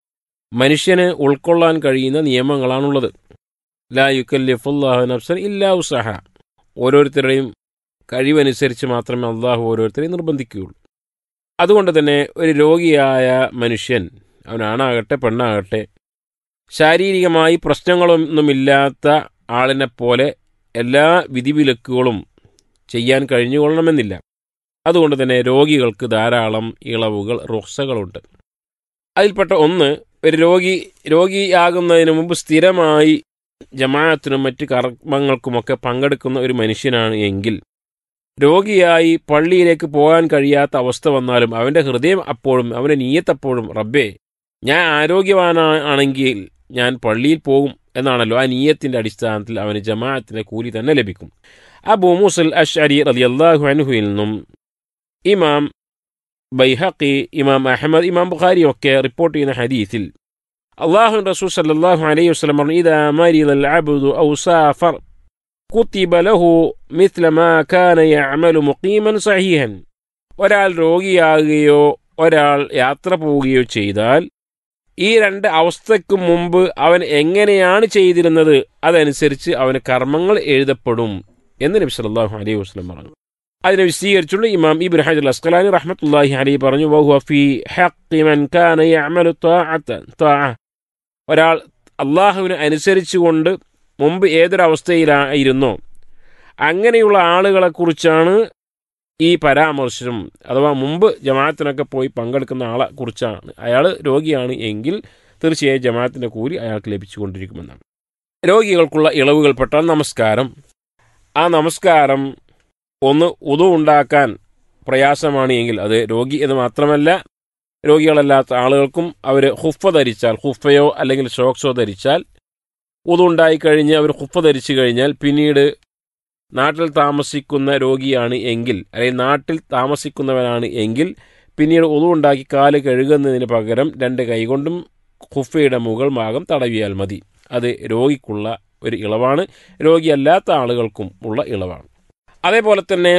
മനുഷ്യന് ഉൾക്കൊള്ളാൻ കഴിയുന്ന നിയമങ്ങളാണുള്ളത് ലാ യുക്കല്ലിഫുല്ലാഹു നഫ്സൻ ഇല്ലാ ഉസഹ ഓരോരുത്തരുടെയും കഴിവനുസരിച്ച് മാത്രമേ അള്ളാഹു ഓരോരുത്തരെയും നിർബന്ധിക്കുകയുള്ളൂ അതുകൊണ്ട് തന്നെ ഒരു രോഗിയായ മനുഷ്യൻ അവനാണാകട്ടെ പെണ്ണാകട്ടെ ശാരീരികമായി പ്രശ്നങ്ങളൊന്നുമില്ലാത്ത ആളിനെപ്പോലെ എല്ലാ വിധിവിലക്കുകളും ചെയ്യാൻ കഴിഞ്ഞുകൊള്ളണമെന്നില്ല അതുകൊണ്ട് തന്നെ രോഗികൾക്ക് ധാരാളം ഇളവുകൾ റുക്സകളുണ്ട് അതിൽപ്പെട്ട ഒന്ന് ഒരു രോഗി രോഗിയാകുന്നതിന് മുമ്പ് സ്ഥിരമായി ജമാഅത്തിനും മറ്റ് കർമ്മങ്ങൾക്കുമൊക്കെ പങ്കെടുക്കുന്ന ഒരു മനുഷ്യനാണ് എങ്കിൽ രോഗിയായി പള്ളിയിലേക്ക് പോകാൻ കഴിയാത്ത അവസ്ഥ വന്നാലും അവൻ്റെ ഹൃദയം അപ്പോഴും അവൻ്റെ നീയത്തപ്പോഴും റബ്ബേ ഞാൻ ആരോഗ്യവാനാണെങ്കിൽ ഞാൻ പള്ളിയിൽ പോകും എന്നാണല്ലോ ആ നീയത്തിൻ്റെ അടിസ്ഥാനത്തിൽ അവന് ജമാഅത്തിൻ്റെ കൂലി തന്നെ ലഭിക്കും അബൂ മുസൽ അഷ്അരി റളിയല്ലാഹു അൻഹുവിൽ നിന്നും ഇമാം ബൈഹഖി ഇമാം അഹമ്മദ് ഇമാം ബുഖാരി ഒക്കെ റിപ്പോർട്ട് ചെയ്യുന്ന ഹദീസിൽ അള്ളാഹു റസൂൽ സല്ലല്ലാഹു അലൈഹി വസല്ലം പറഞ്ഞു ഇദാ മരിദ അൽ അബ്ദു ഔ സാഫർ കുത്തിബ ലഹു മിത്ല മാ കാന യഅമലു മുഖീമൻ സഹീഹൻ ഒരാൾ രോഗിയാകുകയോ ഒരാൾ യാത്ര പോവുകയോ ചെയ്താൽ ഈ രണ്ട് അവസ്ഥയ്ക്ക് മുമ്പ് അവൻ എങ്ങനെയാണ് ചെയ്തിരുന്നത് അതനുസരിച്ച് അവന് കർമ്മങ്ങൾ എഴുതപ്പെടും എന്ന് നബി സല്ലല്ലാഹു അലൈഹി വസല്ലം പറഞ്ഞു അതിനെ വിശദീകരിച്ചുള്ള ഇമാം ഇബ്നു ഹജർ അസ്കലാനി റഹ്മത്തുള്ളാഹി അലൈഹി പറഞ്ഞു വഹുവ ഫീ ഹഖ് മൻ കാന യഅമലു ത്വാഅത ത്വാഅ ഒരാൾ അള്ളാഹുവിന് അനുസരിച്ചുകൊണ്ട് മുമ്പ് ഏതൊരവസ്ഥയിലായിരുന്നോ അങ്ങനെയുള്ള ആളുകളെക്കുറിച്ചാണ് ഈ പരാമർശം അഥവാ മുമ്പ് ജമാഅത്തിനൊക്കെ പോയി പങ്കെടുക്കുന്ന ആളെ കുറിച്ചാണ് അയാൾ രോഗിയാണ് എങ്കിൽ തീർച്ചയായും ജമാഅത്തിൻ്റെ കൂലി അയാൾക്ക് ലഭിച്ചുകൊണ്ടിരിക്കുമെന്നാണ് രോഗികൾക്കുള്ള ഇളവുകൾപ്പെട്ടാൽ നമസ്കാരം ആ നമസ്കാരം ഒന്ന് ഉതു ഉണ്ടാക്കാൻ പ്രയാസമാണ് എങ്കിൽ അത് രോഗി എന്ന് മാത്രമല്ല രോഗികളല്ലാത്ത ആളുകൾക്കും അവർ ഹുഫ ധരിച്ചാൽ ഹുഫയോ അല്ലെങ്കിൽ ഷോക്സോ ധരിച്ചാൽ ഉതു ഉണ്ടായിക്കഴിഞ്ഞ് അവർ ഹുഫ ധരിച്ചു കഴിഞ്ഞാൽ പിന്നീട് നാട്ടിൽ താമസിക്കുന്ന രോഗിയാണ് എങ്കിൽ അല്ലെങ്കിൽ നാട്ടിൽ താമസിക്കുന്നവനാണ് എങ്കിൽ പിന്നീട് ഉതു ഉണ്ടാക്കി കാല് കഴുകുന്നതിന് പകരം രണ്ട് കൈകൊണ്ടും ഹുഫയുടെ മുകൾ ഭാഗം തടവിയാൽ മതി അത് രോഗിക്കുള്ള ഒരു ഇളവാണ് രോഗിയല്ലാത്ത ആളുകൾക്കും ഉള്ള ഇളവാണ് അതേപോലെ തന്നെ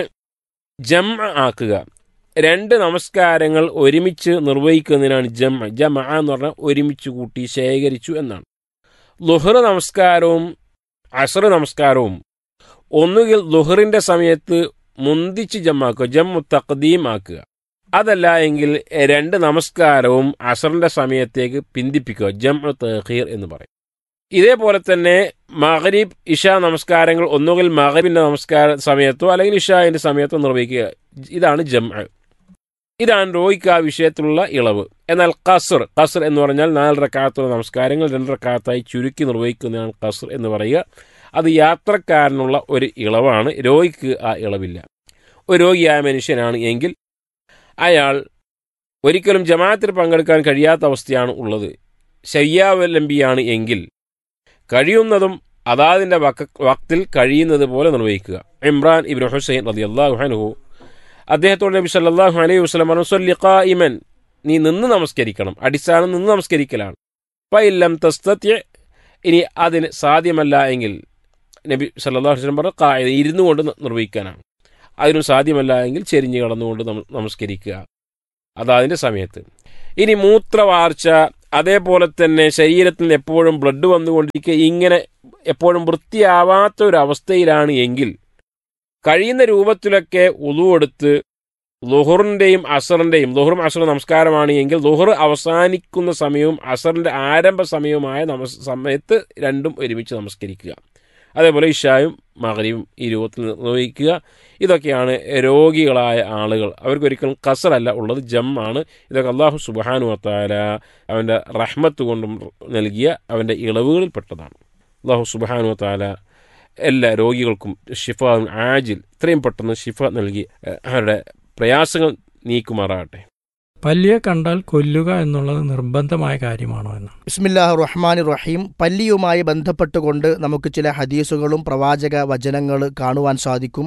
ജം ആക്കുക രണ്ട് നമസ്കാരങ്ങൾ ഒരുമിച്ച് നിർവഹിക്കുന്നതിനാണ് ജം ജമ എന്ന് പറഞ്ഞാൽ ഒരുമിച്ച് കൂട്ടി ശേഖരിച്ചു എന്നാണ് ലുഹർ നമസ്കാരവും അസർ നമസ്കാരവും ഒന്നുകിൽ ലുഹറിന്റെ സമയത്ത് മുന്തിച്ച് ജമ്മാക്കുക ജമ്മു തഖദീം ആക്കുക അതല്ല എങ്കിൽ രണ്ട് നമസ്കാരവും അസറിന്റെ സമയത്തേക്ക് പിന്തിപ്പിക്കുക ജമ്മു തഹീർ എന്ന് പറയും ഇതേപോലെ തന്നെ മഹരീബ് ഇഷ നമസ്കാരങ്ങൾ ഒന്നുകിൽ മഹരീബിന്റെ നമസ്കാര സമയത്തോ അല്ലെങ്കിൽ ഇഷാന്റെ സമയത്തോ നിർവഹിക്കുക ഇതാണ് ജംഅ ഇതാണ് രോഹിക്ക് ആ വിഷയത്തിലുള്ള ഇളവ് എന്നാൽ കസർ കസർ എന്ന് പറഞ്ഞാൽ നാല് റക്കാത്തുള്ള നമസ്കാരങ്ങൾ രണ്ട് റക്കാത്തായി ചുരുക്കി നിർവഹിക്കുന്നതാണ് കസർ എന്ന് പറയുക അത് യാത്രക്കാരനുള്ള ഒരു ഇളവാണ് രോഗിക്ക് ആ ഇളവില്ല ഒരു രോഗിയായ മനുഷ്യനാണ് എങ്കിൽ അയാൾ ഒരിക്കലും ജമാഅത്തിൽ പങ്കെടുക്കാൻ കഴിയാത്ത അവസ്ഥയാണ് ഉള്ളത് ശയ്യാവലംബിയാണ് എങ്കിൽ കഴിയുന്നതും അതാതിൻ്റെ വക്ക വക്തിൽ കഴിയുന്നത് പോലെ നിർവഹിക്കുക ഇമ്രാൻ ഇബ്നു ഹുസൈൻ റതി അള്ളാഹു ഹനുഹു അദ്ദേഹത്തോട് നബി സല്ലാഹു അലൈഹി വസ്ലം പറഞ്ഞു സൊല്ലിഖാ ഇമൻ നീ നിന്ന് നമസ്കരിക്കണം അടിസ്ഥാനം നിന്ന് നമസ്കരിക്കലാണ് പൈലം തസ്തത്യ ഇനി അതിന് സാധ്യമല്ല എങ്കിൽ നബി സല്ലാഹു വസ്ലം പറഞ്ഞു കായത് ഇരുന്നു കൊണ്ട് നിർവഹിക്കാനാണ് അതിനും സാധ്യമല്ല എങ്കിൽ ചെരിഞ്ഞ് കടന്നുകൊണ്ട് നമസ്കരിക്കുക അതതിൻ്റെ സമയത്ത് ഇനി മൂത്രവാർച്ച അതേപോലെ തന്നെ ശരീരത്തിൽ നിന്ന് എപ്പോഴും ബ്ലഡ് വന്നുകൊണ്ടിരിക്കുക ഇങ്ങനെ എപ്പോഴും വൃത്തിയാവാത്ത ഒരു അവസ്ഥയിലാണ് എങ്കിൽ കഴിയുന്ന രൂപത്തിലൊക്കെ ഉളുവെടുത്ത് ലുഹറിൻ്റെയും അസറിൻ്റെയും ലുഹറും അസറും നമസ്കാരമാണ് എങ്കിൽ ലുഹർ അവസാനിക്കുന്ന സമയവും അസറിൻ്റെ ആരംഭ സമയവുമായ നമസ് സമയത്ത് രണ്ടും ഒരുമിച്ച് നമസ്കരിക്കുക അതേപോലെ ഇഷായും മകരീവും ഈ രൂപത്തിൽ നിർവഹിക്കുക ഇതൊക്കെയാണ് രോഗികളായ ആളുകൾ അവർക്കൊരിക്കലും കസറല്ല ഉള്ളത് ജമ്മാണ് ഇതൊക്കെ അള്ളാഹു സുബാനു വത്താല അവൻ്റെ റഹ്മത്ത് കൊണ്ടും നൽകിയ അവൻ്റെ ഇളവുകളിൽപ്പെട്ടതാണ് അള്ളാഹു സുബാനു വത്താല എല്ലാ രോഗികൾക്കും ഷിഫ ആജിൽ ഇത്രയും പെട്ടെന്ന് ഷിഫ നൽകി അവരുടെ പ്രയാസങ്ങൾ നീക്കുമാറാകട്ടെ പല്ലിയെ കണ്ടാൽ കൊല്ലുക എന്നുള്ളത് നിർബന്ധമായ കാര്യമാണോ എന്ന് ബിസ്മില്ലാഹ് റഹ്മാൻ റഹീം പല്ലിയുമായി ബന്ധപ്പെട്ടുകൊണ്ട് നമുക്ക് ചില ഹദീസുകളും പ്രവാചക വചനങ്ങൾ കാണുവാൻ സാധിക്കും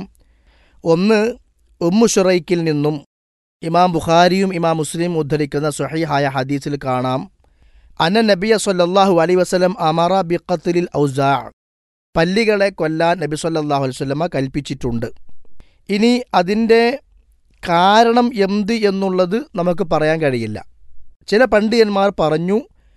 ഒന്ന് ഉമ്മു ഷുറൈക്കിൽ നിന്നും ഇമാം ബുഖാരിയും ഇമാം മുസ്ലിം ഉദ്ധരിക്കുന്ന സുഹൈഹായ ഹദീസിൽ കാണാം അന്ന നബിയ സല്ലല്ലാഹു അലൈ വസലം അമറ ബിഖത്തിലിൽ ഔസാ പല്ലികളെ കൊല്ലാൻ നബി സല്ലല്ലാഹു അലൈഹി വസല്ലമ കൽപ്പിച്ചിട്ടുണ്ട് ഇനി അതിൻ്റെ കാരണം എന്ത് എന്നുള്ളത് നമുക്ക് പറയാൻ കഴിയില്ല ചില പണ്ഡിതന്മാർ പറഞ്ഞു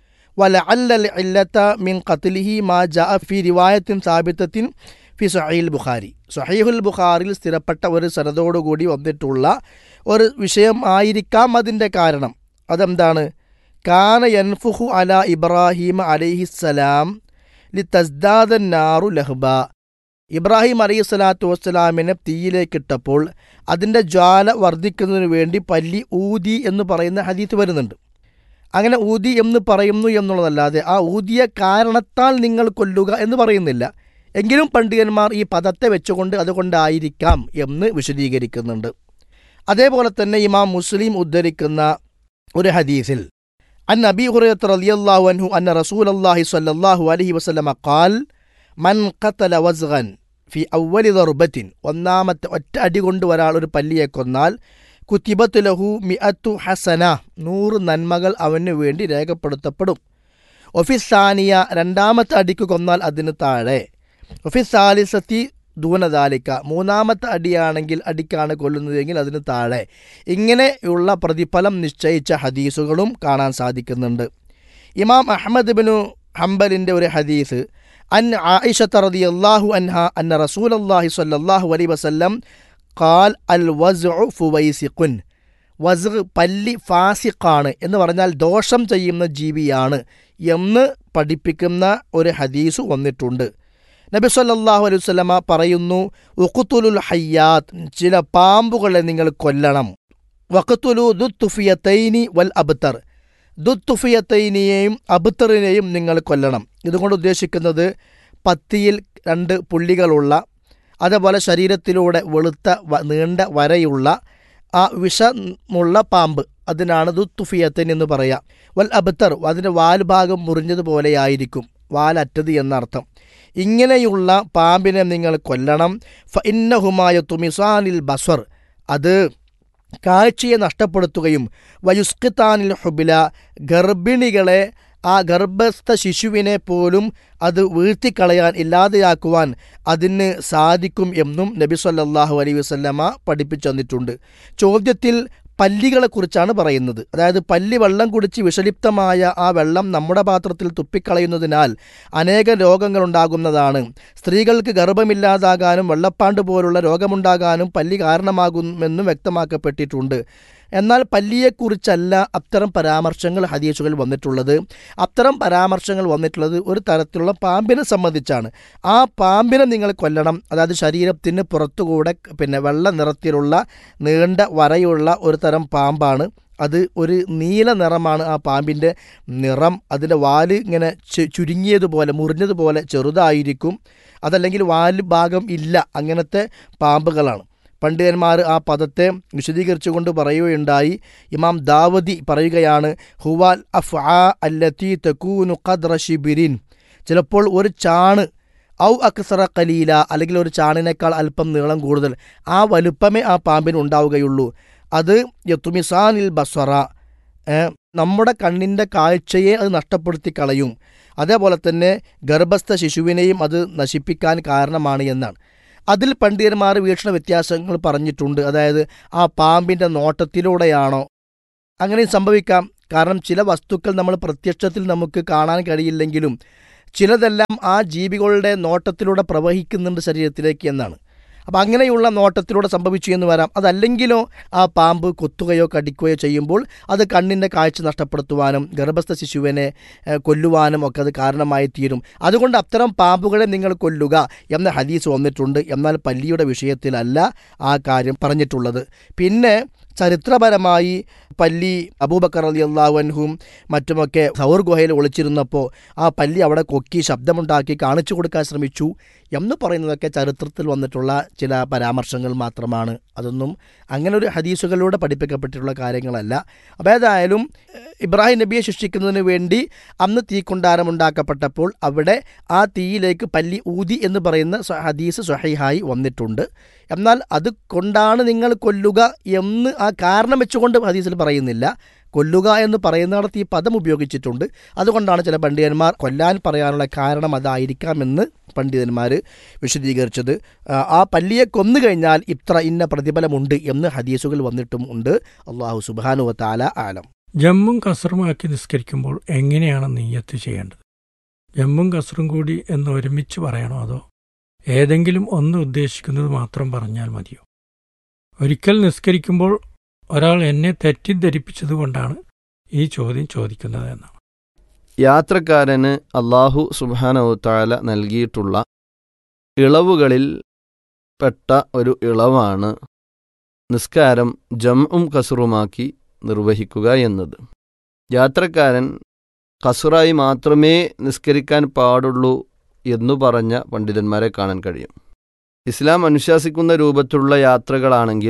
വല അല്ലൽ ഇല്ലത്ത മിൻ ഖത്ലിഹി മാ ജാ ഫി റിവായത്തിൻ സാബിത്തത്തിൻ ഫി സഹീൽ ബുഖാരി സഹീഹുൽ ബുഖാറിൽ സ്ഥിരപ്പെട്ട ഒരു സരതോടുകൂടി വന്നിട്ടുള്ള ഒരു വിഷയം ആയിരിക്കാം അതിൻ്റെ കാരണം അതെന്താണ് കാന യൻഫുഹു അല ഇബ്രാഹിം അലൈഹിസ്സലാം ലി തസ്ദാദൻ നാറു ലഹ്ബ ഇബ്രാഹിം അലൈഹി സ്വലാത്തു വസ്സലാമിനെ തീയിലേക്കിട്ടപ്പോൾ അതിൻ്റെ ജ്വാല വർദ്ധിക്കുന്നതിന് വേണ്ടി പല്ലി ഊതി എന്ന് പറയുന്ന ഹദീത്ത് വരുന്നുണ്ട് അങ്ങനെ ഊതി എന്ന് പറയുന്നു എന്നുള്ളതല്ലാതെ ആ ഊതിയ കാരണത്താൽ നിങ്ങൾ കൊല്ലുക എന്ന് പറയുന്നില്ല എങ്കിലും പണ്ഡിതന്മാർ ഈ പദത്തെ വെച്ചുകൊണ്ട് അതുകൊണ്ടായിരിക്കാം എന്ന് വിശദീകരിക്കുന്നുണ്ട് അതേപോലെ തന്നെ ഇമാം മുസ്ലിം ഉദ്ധരിക്കുന്ന ഒരു ഹദീസിൽ അൻ അബി ഹുറയത്ത് റളിയല്ലാഹു അൻഹു അന്ന റസൂൽ അള്ളാഹി സ്വല്ലല്ലാഹു അലൈഹി വസല്ലമ ഖാൽ മൻ ഖത്തല വസ്ഗൻ ഫി അവലി ദർബത്തിൻ ഒന്നാമത്തെ ഒറ്റ അടി കൊണ്ട് ഒരാൾ ഒരു പല്ലിയെ കൊന്നാൽ കുത്തിബത്ത് ലഹു മിഅത്തു ഹസന നൂറ് നന്മകൾ അവന് വേണ്ടി രേഖപ്പെടുത്തപ്പെടും ഒഫിസ് സാനിയ രണ്ടാമത്തെ അടിക്ക് കൊന്നാൽ അതിന് താഴെ ഒഫിസ് സാലിസത്തി ദൂനദാലിക്ക മൂന്നാമത്തെ അടിയാണെങ്കിൽ അടിക്കാണ് കൊല്ലുന്നതെങ്കിൽ അതിന് താഴെ ഇങ്ങനെയുള്ള പ്രതിഫലം നിശ്ചയിച്ച ഹദീസുകളും കാണാൻ സാധിക്കുന്നുണ്ട് ഇമാം അഹമ്മദ് ബിനു ഹംബലിൻ്റെ ഒരു ഹദീസ് അൻ ആയിഷത്ത് റതി അള്ളാഹു അൻഹ അന്ന റസൂൽ അള്ളാഹി സ്വല്ലല്ലാഹു അലൈ വസല്ലം ഖാൽ അൽ വസ് ഫുവൈസിഖുൻ വസ് പല്ലി ഫാസിഖാണ് എന്ന് പറഞ്ഞാൽ ദോഷം ചെയ്യുന്ന ജീവിയാണ് എന്ന് പഠിപ്പിക്കുന്ന ഒരു ഹദീസ് വന്നിട്ടുണ്ട് നബി സല്ലല്ലാഹു അലൈഹി വസല്ലമ പറയുന്നു ഉഖ്തുലുൽ ഹയ്യാത്ത് ചില പാമ്പുകളെ നിങ്ങൾ കൊല്ലണം വഖത്തുലു ദുത്തുഫിയത്തൈനി വൽ അബ്തർ ദുത്തുഫിയത്തൈനിയെയും അബ്തറിനെയും നിങ്ങൾ കൊല്ലണം ഇതുകൊണ്ട് ഉദ്ദേശിക്കുന്നത് പത്തിയിൽ രണ്ട് പുള്ളികളുള്ള അതേപോലെ ശരീരത്തിലൂടെ വെളുത്ത വ- നീണ്ട വരയുള്ള ആ വിഷമുള്ള പാമ്പ് അതിനാണ് ദുത്തുഫിയത്തൻ എന്ന് പറയാം വൽ അബ്തർ അതിൻ്റെ വാൽഭാഗം മുറിഞ്ഞതുപോലെയായിരിക്കും വാലറ്റത് എന്നർത്ഥം ഇങ്ങനെയുള്ള പാമ്പിനെ നിങ്ങൾ കൊല്ലണം ഫ ഇന്നഹുമായ തുമിസാനിൽ ബസ്വർ അത് കാഴ്ചയെ നഷ്ടപ്പെടുത്തുകയും വയുസ്കിത്താനിൽ ഹുബില ഗർഭിണികളെ ആ ഗർഭസ്ഥ ശിശുവിനെ പോലും അത് വീഴ്ത്തിക്കളയാൻ ഇല്ലാതെയാക്കുവാൻ അതിന് സാധിക്കും എന്നും നബി സല്ലല്ലാഹു അലൈഹി വസല്ലമ പഠിപ്പിച്ചു തന്നിട്ടുണ്ട് ചോദ്യത്തിൽ പല്ലികളെക്കുറിച്ചാണ് പറയുന്നത് അതായത് പല്ലി വെള്ളം കുടിച്ച് വിഷലിപ്തമായ ആ വെള്ളം നമ്മുടെ പാത്രത്തിൽ തുപ്പിക്കളയുന്നതിനാൽ അനേക രോഗങ്ങളുണ്ടാകുന്നതാണ് സ്ത്രീകൾക്ക് ഗർഭമില്ലാതാകാനും വെള്ളപ്പാണ്ട് പോലുള്ള രോഗമുണ്ടാകാനും പല്ലി കാരണമാകുമെന്നും വ്യക്തമാക്കപ്പെട്ടിട്ടുണ്ട് എന്നാൽ പല്ലിയെക്കുറിച്ചല്ല അത്തരം പരാമർശങ്ങൾ ഹദീസുകൾ വന്നിട്ടുള്ളത് അത്തരം പരാമർശങ്ങൾ വന്നിട്ടുള്ളത് ഒരു തരത്തിലുള്ള പാമ്പിനെ സംബന്ധിച്ചാണ് ആ പാമ്പിനെ നിങ്ങൾ കൊല്ലണം അതായത് ശരീരത്തിന് പുറത്തുകൂടെ പിന്നെ വെള്ള നിറത്തിലുള്ള നീണ്ട വരയുള്ള ഒരു തരം പാമ്പാണ് അത് ഒരു നീല നിറമാണ് ആ പാമ്പിൻ്റെ നിറം അതിൻ്റെ വാല് ഇങ്ങനെ ചു- ചുരുങ്ങിയതുപോലെ മുറിഞ്ഞതുപോലെ ചെറുതായിരിക്കും അതല്ലെങ്കിൽ വാല് ഭാഗം ഇല്ല അങ്ങനത്തെ പാമ്പുകളാണ് പണ്ഡിതന്മാർ ആ പദത്തെ വിശദീകരിച്ചുകൊണ്ട് പറയുകയുണ്ടായി ഇമാം ദാവതി പറയുകയാണ് ഹുവാൽ അഫ് ആ അല്ലത്തി തെക്കൂനു ഖദ്ര ഷിബിരിൻ ചിലപ്പോൾ ഒരു ചാണ് ഔ അക്സറ കലീല അല്ലെങ്കിൽ ഒരു ചാണിനേക്കാൾ അല്പം നീളം കൂടുതൽ ആ വലുപ്പമേ ആ പാമ്പിന് ഉണ്ടാവുകയുള്ളൂ അത് യത്തുമിസാനിൽ ബസ്വറ ഏ, നമ്മുടെ കണ്ണിൻ്റെ കാഴ്ചയെ അത് നഷ്ടപ്പെടുത്തി കളയും അതേപോലെ തന്നെ ഗർഭസ്ഥ ശിശുവിനെയും അത് നശിപ്പിക്കാൻ കാരണമാണ് എന്നാണ് അതിൽ പണ്ഡിതന്മാർ വീക്ഷണ വ്യത്യാസങ്ങൾ പറഞ്ഞിട്ടുണ്ട് അതായത് ആ പാമ്പിൻ്റെ നോട്ടത്തിലൂടെയാണോ അങ്ങനെയും സംഭവിക്കാം കാരണം ചില വസ്തുക്കൾ നമ്മൾ പ്രത്യക്ഷത്തിൽ നമുക്ക് കാണാൻ കഴിയില്ലെങ്കിലും ചിലതെല്ലാം ആ ജീവികളുടെ നോട്ടത്തിലൂടെ പ്രവഹിക്കുന്നുണ്ട് ശരീരത്തിലേക്ക് എന്നാണ് അപ്പം അങ്ങനെയുള്ള നോട്ടത്തിലൂടെ സംഭവിച്ചു എന്ന് വരാം അതല്ലെങ്കിലോ ആ പാമ്പ് കൊത്തുകയോ കടിക്കുകയോ ചെയ്യുമ്പോൾ അത് കണ്ണിൻ്റെ കാഴ്ച നഷ്ടപ്പെടുത്തുവാനും ഗർഭസ്ഥ ശിശുവിനെ ഏഹ്, കൊല്ലുവാനും ഒക്കെ അത് കാരണമായി തീരും അതുകൊണ്ട് അത്തരം പാമ്പുകളെ നിങ്ങൾ കൊല്ലുക എന്ന ഹദീസ് വന്നിട്ടുണ്ട് എന്നാൽ പല്ലിയുടെ വിഷയത്തിലല്ല ആ കാര്യം പറഞ്ഞിട്ടുള്ളത് പിന്നെ ചരിത്രപരമായി പല്ലി അബൂബക്കർ അലി അള്ളാഹുൻഹും മറ്റുമൊക്കെ സൗർ ഗുഹയിൽ ഒളിച്ചിരുന്നപ്പോൾ ആ പല്ലി അവിടെ കൊക്കി ശബ്ദമുണ്ടാക്കി കാണിച്ചു കൊടുക്കാൻ ശ്രമിച്ചു എന്ന് പറയുന്നതൊക്കെ ചരിത്രത്തിൽ വന്നിട്ടുള്ള ചില പരാമർശങ്ങൾ മാത്രമാണ് അതൊന്നും അങ്ങനെ ഒരു ഹദീസുകളിലൂടെ പഠിപ്പിക്കപ്പെട്ടിട്ടുള്ള കാര്യങ്ങളല്ല അപ്പോൾ ഏതായാലും ഏഹ്, ഇബ്രാഹിം നബിയെ ശിക്ഷിക്കുന്നതിന് വേണ്ടി അന്ന് തീക്കുണ്ടാരം ഉണ്ടാക്കപ്പെട്ടപ്പോൾ അവിടെ ആ തീയിലേക്ക് പല്ലി ഊതി എന്ന് പറയുന്ന സ- ഹദീസ് സ്വഹീഹായി വന്നിട്ടുണ്ട് എന്നാൽ അത് കൊണ്ടാണ് നിങ്ങൾ കൊല്ലുക എന്ന് ആ കാരണം വെച്ചുകൊണ്ട് ഹദീസിൽ പറയുന്നില്ല കൊല്ലുക എന്ന് പറയുന്നിടത്ത് ഈ പദം ഉപയോഗിച്ചിട്ടുണ്ട് അതുകൊണ്ടാണ് ചില പണ്ഡിതന്മാർ കൊല്ലാൻ പറയാനുള്ള കാരണം അതായിരിക്കാമെന്ന് പണ്ഡിതന്മാർ വിശദീകരിച്ചത് ആ, ആ പല്ലിയെ കൊന്നു കഴിഞ്ഞാൽ ഇത്ര ഇന്ന പ്രതിഫലമുണ്ട് എന്ന് ഹദീസുകൾ വന്നിട്ടും ഉണ്ട് അള്ളാഹു സുബാനുവ താല ആലം ജമ്മും കസറുമാക്കി നിസ്കരിക്കുമ്പോൾ എങ്ങനെയാണ് നെയ്യത്ത് ചെയ്യേണ്ടത് ജമ്മും കസറും കൂടി എന്ന് ഒരുമിച്ച് പറയണോ അതോ ഏതെങ്കിലും ഒന്ന് ഉദ്ദേശിക്കുന്നത് മാത്രം പറഞ്ഞാൽ മതിയോ ഒരിക്കൽ നിസ്കരിക്കുമ്പോൾ ഒരാൾ എന്നെ തെറ്റിദ്ധരിപ്പിച്ചതുകൊണ്ടാണ് ഈ ചോദ്യം ചോദിക്കുന്നത് എന്നാണ് യാത്രക്കാരന് അള്ളാഹു സുബാനവുത്താല നൽകിയിട്ടുള്ള ഇളവുകളിൽ പെട്ട ഒരു ഇളവാണ് നിസ്കാരം ജംഉം കസുറുമാക്കി നിർവഹിക്കുക എന്നത് യാത്രക്കാരൻ കസുറായി മാത്രമേ നിസ്കരിക്കാൻ പാടുള്ളൂ എന്നു പറഞ്ഞ പണ്ഡിതന്മാരെ കാണാൻ കഴിയും ഇസ്ലാം അനുശാസിക്കുന്ന രൂപത്തിലുള്ള യാത്രകളാണെങ്കിൽ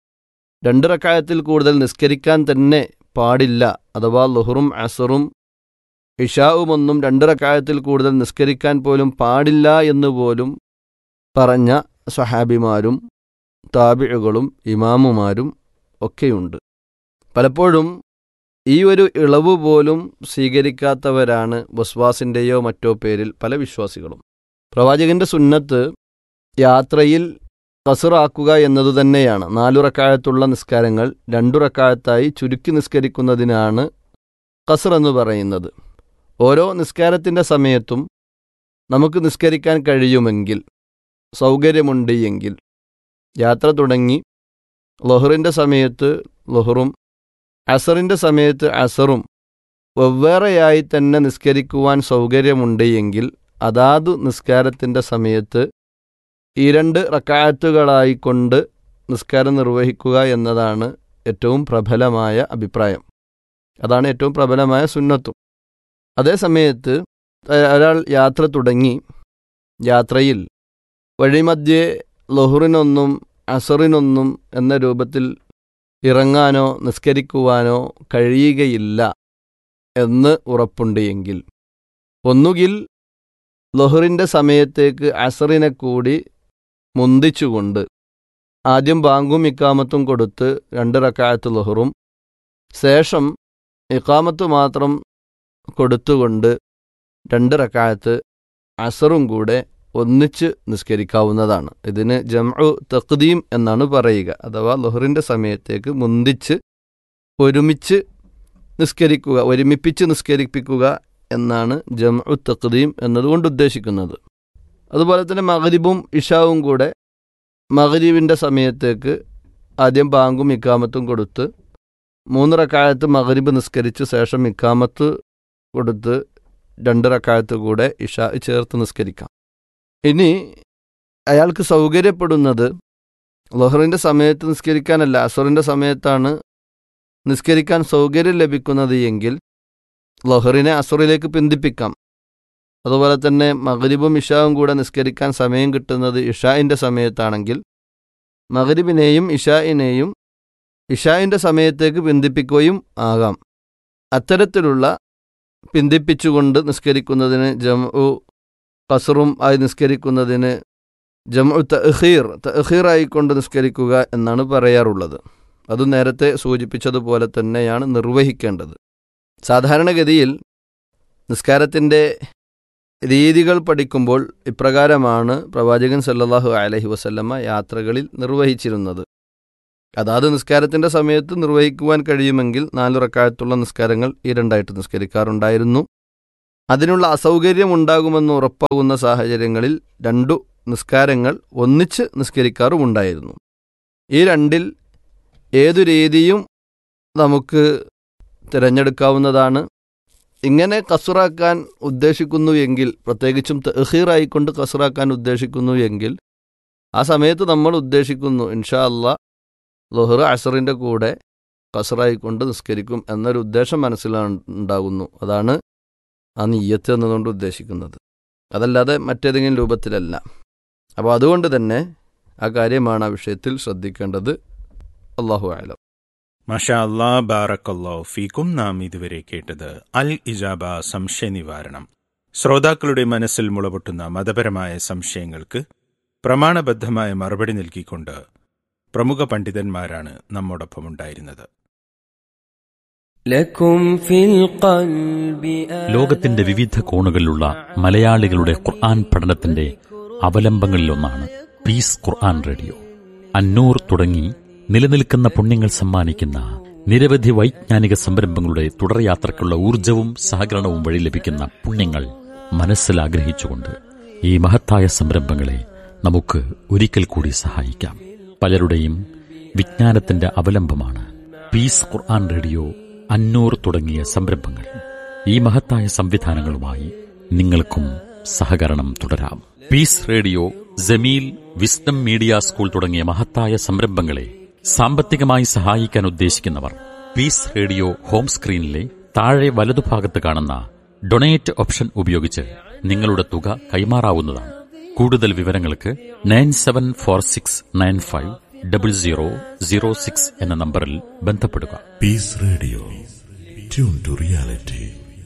രണ്ട് റക്കായത്തിൽ കൂടുതൽ നിസ്കരിക്കാൻ തന്നെ പാടില്ല അഥവാ ലുഹറും അസറും ഇഷാവുമൊന്നും രണ്ട് റക്കായത്തിൽ കൂടുതൽ നിസ്കരിക്കാൻ പോലും പാടില്ല എന്ന് പോലും പറഞ്ഞ സഹാബിമാരും താബിഴുകളും ഇമാമുമാരും ഒക്കെയുണ്ട് പലപ്പോഴും ഈ ഒരു ഇളവ് പോലും സ്വീകരിക്കാത്തവരാണ് വസ്വാസിൻ്റെയോ മറ്റോ പേരിൽ പല വിശ്വാസികളും പ്രവാചകന്റെ സുന്നത്ത് യാത്രയിൽ കസറാക്കുക എന്നതു തന്നെയാണ് നാലു റക്കായത്തുള്ള നിസ്കാരങ്ങൾ രണ്ടു റക്കായത്തായി ചുരുക്കി നിസ്കരിക്കുന്നതിനാണ് കസർ എന്ന് പറയുന്നത് ഓരോ നിസ്കാരത്തിൻ്റെ സമയത്തും നമുക്ക് നിസ്കരിക്കാൻ കഴിയുമെങ്കിൽ സൗകര്യമുണ്ട് എങ്കിൽ യാത്ര തുടങ്ങി ലൊഹറിൻ്റെ സമയത്ത് ലൊഹറും അസറിൻ്റെ സമയത്ത് അസറും വെവ്വേറെയായി തന്നെ നിസ്കരിക്കുവാൻ സൗകര്യമുണ്ട് എങ്കിൽ അതാതു നിസ്കാരത്തിൻ്റെ സമയത്ത് ഈ രണ്ട് റക്കായത്തുകളായിക്കൊണ്ട് നിസ്കാരം നിർവഹിക്കുക എന്നതാണ് ഏറ്റവും പ്രബലമായ അഭിപ്രായം അതാണ് ഏറ്റവും പ്രബലമായ സുന്നത്തും അതേ സമയത്ത് ഒരാൾ യാത്ര തുടങ്ങി യാത്രയിൽ വഴിമധ്യേ ലൊഹറിനൊന്നും അസറിനൊന്നും എന്ന രൂപത്തിൽ ഇറങ്ങാനോ നിസ്കരിക്കുവാനോ കഴിയുകയില്ല എന്ന് ഉറപ്പുണ്ട് എങ്കിൽ ഒന്നുകിൽ ലൊഹറിൻ്റെ സമയത്തേക്ക് അസറിനെ കൂടി മുന്തിച്ചുകൊണ്ട് ആദ്യം ബാങ്കും ഇക്കാമത്തും കൊടുത്ത് രണ്ട് റക്കായത്ത് ലൊഹറും ശേഷം ഇക്കാമത്ത് മാത്രം കൊടുത്തുകൊണ്ട് രണ്ട് റക്കായത്ത് അസറും കൂടെ ഒന്നിച്ച് നിസ്കരിക്കാവുന്നതാണ് ഇതിന് ജംഉ തഖ്ദീം എന്നാണ് പറയുക അഥവാ ലൊഹറിൻ്റെ സമയത്തേക്ക് മുന്തിച്ച് ഒരുമിച്ച് നിസ്കരിക്കുക ഒരുമിപ്പിച്ച് നിസ്കരിപ്പിക്കുക എന്നാണ് ജംഉ തഖ്ദീം എന്നതുകൊണ്ട് ഉദ്ദേശിക്കുന്നത് അതുപോലെ തന്നെ മഗ്രിബും ഇഷാവും കൂടെ മഗ്രിബിൻ്റെ സമയത്തേക്ക് ആദ്യം ബാങ്കും ഇക്കാമത്തും കൊടുത്ത് മൂന്ന് റക്കായത്ത് മഗ്രിബ് നിസ്കരിച്ച് ശേഷം ഇക്കാമത്ത് കൊടുത്ത് രണ്ട് റക്കായത്ത് കൂടെ ഇഷ ചേർത്ത് നിസ്കരിക്കാം ഇനി അയാൾക്ക് സൗകര്യപ്പെടുന്നത് ലൊഹറിൻ്റെ സമയത്ത് നിസ്കരിക്കാനല്ല അസറിൻ്റെ സമയത്താണ് നിസ്കരിക്കാൻ സൗകര്യം ലഭിക്കുന്നത് എങ്കിൽ ലൊഹറിനെ അസറിലേക്ക് പിന്തിപ്പിക്കാം അതുപോലെ തന്നെ മഗ്രിബും ഇഷാവും കൂടെ നിസ്കരിക്കാൻ സമയം കിട്ടുന്നത് ഇഷായിൻ്റെ സമയത്താണെങ്കിൽ മഗ്രിബിനെയും ഇഷായിനെയും ഇഷായിൻ്റെ സമയത്തേക്ക് പിന്തിപ്പിക്കുകയും ആകാം അത്തരത്തിലുള്ള പിന്തിപ്പിച്ചുകൊണ്ട് നിസ്കരിക്കുന്നതിന് ജംഉ കസറും ആയി നിസ്കരിക്കുന്നതിന് ജംഉ തഹീർ തഹീർ ആയിക്കൊണ്ട് നിസ്കരിക്കുക എന്നാണ് പറയാറുള്ളത് അത് നേരത്തെ സൂചിപ്പിച്ചതുപോലെ തന്നെയാണ് നിർവഹിക്കേണ്ടത് സാധാരണഗതിയിൽ നിസ്കാരത്തിൻ്റെ രീതികൾ പഠിക്കുമ്പോൾ ഇപ്രകാരമാണ് പ്രവാചകൻ സല്ലല്ലാഹു അലൈഹി വസല്ലമ്മ യാത്രകളിൽ നിർവഹിച്ചിരുന്നത് അതാത് നിസ്കാരത്തിൻ്റെ സമയത്ത് നിർവഹിക്കുവാൻ കഴിയുമെങ്കിൽ നാല് റക്കായത്തുള്ള നിസ്കാരങ്ങൾ ഈ രണ്ടായിട്ട് നിസ്കരിക്കാറുണ്ടായിരുന്നു അതിനുള്ള അസൗകര്യം ഉണ്ടാകുമെന്ന് ഉറപ്പാകുന്ന സാഹചര്യങ്ങളിൽ രണ്ടു നിസ്കാരങ്ങൾ ഒന്നിച്ച് നിസ്കരിക്കാറുമുണ്ടായിരുന്നു ഈ രണ്ടിൽ ഏതു രീതിയും നമുക്ക് തിരഞ്ഞെടുക്കാവുന്നതാണ് ഇങ്ങനെ കസുറാക്കാൻ ഉദ്ദേശിക്കുന്നു എങ്കിൽ പ്രത്യേകിച്ചും തെഹീറായിക്കൊണ്ട് കസുറാക്കാൻ ഉദ്ദേശിക്കുന്നു എങ്കിൽ ആ സമയത്ത് നമ്മൾ ഉദ്ദേശിക്കുന്നു ഇൻഷാ അല്ലാ ലൊഹർ അസറിൻ്റെ കൂടെ കസറായിക്കൊണ്ട് നിസ്കരിക്കും എന്നൊരു ഉദ്ദേശം മനസ്സിലുണ്ടാകുന്നു അതാണ് ആ നീയത്ത് എന്നതുകൊണ്ട് ഉദ്ദേശിക്കുന്നത് അതല്ലാതെ മറ്റേതെങ്കിലും രൂപത്തിലല്ല അപ്പോൾ അതുകൊണ്ട് തന്നെ ആ കാര്യമാണ് ആ വിഷയത്തിൽ ശ്രദ്ധിക്കേണ്ടത് അള്ളാഹു ആലം മഷാ അല്ലാ ബാറക്കല്ലോ ഫീക്കും നാം ഇതുവരെ കേട്ടത് അൽ ഇജാബ സംശയ നിവാരണം ശ്രോതാക്കളുടെ മനസ്സിൽ മുളപൊട്ടുന്ന മതപരമായ സംശയങ്ങൾക്ക് പ്രമാണബദ്ധമായ മറുപടി നൽകിക്കൊണ്ട് പ്രമുഖ പണ്ഡിതന്മാരാണ് നമ്മോടൊപ്പം ഉണ്ടായിരുന്നത് ലോകത്തിന്റെ വിവിധ കോണുകളിലുള്ള മലയാളികളുടെ ഖുർആൻ പഠനത്തിന്റെ അവലംബങ്ങളിലൊന്നാണ് പീസ് ഖുർആൻ റേഡിയോ അന്നൂർ തുടങ്ങി നിലനിൽക്കുന്ന പുണ്യങ്ങൾ സമ്മാനിക്കുന്ന നിരവധി വൈജ്ഞാനിക സംരംഭങ്ങളുടെ തുടർയാത്രയ്ക്കുള്ള ഊർജവും സഹകരണവും വഴി ലഭിക്കുന്ന പുണ്യങ്ങൾ മനസ്സിൽ ആഗ്രഹിച്ചുകൊണ്ട് ഈ മഹത്തായ സംരംഭങ്ങളെ നമുക്ക് ഒരിക്കൽ കൂടി സഹായിക്കാം പലരുടെയും വിജ്ഞാനത്തിന്റെ അവലംബമാണ് പീസ് ഖുർആൻ റേഡിയോ അന്നൂർ തുടങ്ങിയ സംരംഭങ്ങൾ ഈ മഹത്തായ സംവിധാനങ്ങളുമായി നിങ്ങൾക്കും സഹകരണം തുടരാം peace radio Jameel wisdom media school തുടങ്ങിയ മഹത്തായ സംരംഭങ്ങളെ സാമ്പത്തികമായി സഹായിക്കാൻ ഉദ്ദേശിക്കുന്നവർ പീസ് റേഡിയോ ഹോം സ്ക്രീനിലെ താഴെ വലതുഭാഗത്ത് കാണുന്ന ഡൊണേറ്റ് ഓപ്ഷൻ ഉപയോഗിച്ച് നിങ്ങളുടെ തുക കൈമാറാവുന്നതാണ് കൂടുതൽ വിവരങ്ങൾക്ക് nine seven four six nine five double zero zero six എന്ന നമ്പറിൽ ബന്ധപ്പെടുക Peace Radio. Tune to reality.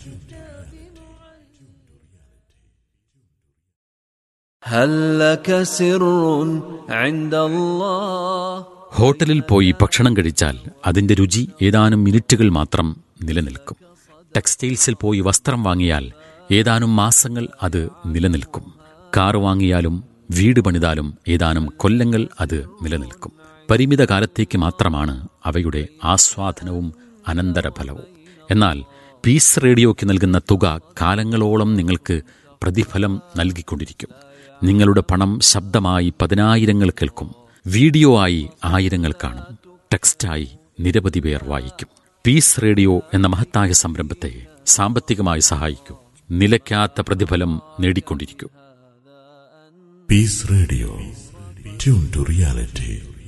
هل لك سر عند الله ഹോട്ടലിൽ പോയി ഭക്ഷണം കഴിച്ചാൽ അതിന്റെ രുചി ഏതാനും മിനിറ്റുകൾ മാത്രം നിലനിൽക്കും ടെക്സ്റ്റൈൽസിൽ പോയി വസ്ത്രം വാങ്ങിയാൽ ഏതാനും മാസങ്ങൾ അത് നിലനിൽക്കും കാർ വാങ്ങിയാലും വീട് പണിതാലും ഏതാനും കൊല്ലങ്ങൾ അത് നിലനിൽക്കും പരിമിത കാലത്തേക്ക് മാത്രമാണ് അവയുടെ ആസ്വാദനവും അനന്തരഫലവും എന്നാൽ പീസ് റേഡിയോയ്ക്ക് നൽകുന്ന തുക കാലങ്ങളോളം നിങ്ങൾക്ക് പ്രതിഫലം നൽകിക്കൊണ്ടിരിക്കും നിങ്ങളുടെ പണം ശബ്ദമായി പതിനായിരങ്ങൾ കേൾക്കും വീഡിയോ ആയി ആയിരങ്ങൾ കാണും ടെക്സ്റ്റായി നിരവധി പേർ വായിക്കും പീസ് റേഡിയോ എന്ന മഹത്തായ സംരംഭത്തെ സാമ്പത്തികമായി സഹായിക്കൂ നിലയ്ക്കാത്ത പ്രതിഫലം നേടിക്കൊണ്ടിരിക്കൂ Peace Radio. Tune to reality.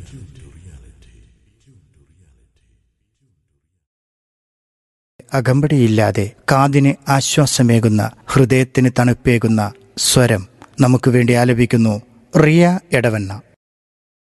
അകമ്പടിയില്ലാതെ കാതിന് ആശ്വാസമേകുന്ന ഹൃദയത്തിന് തണുപ്പേകുന്ന സ്വരം നമുക്ക് വേണ്ടി ആലപിക്കുന്നു റിയ എടവണ്ണ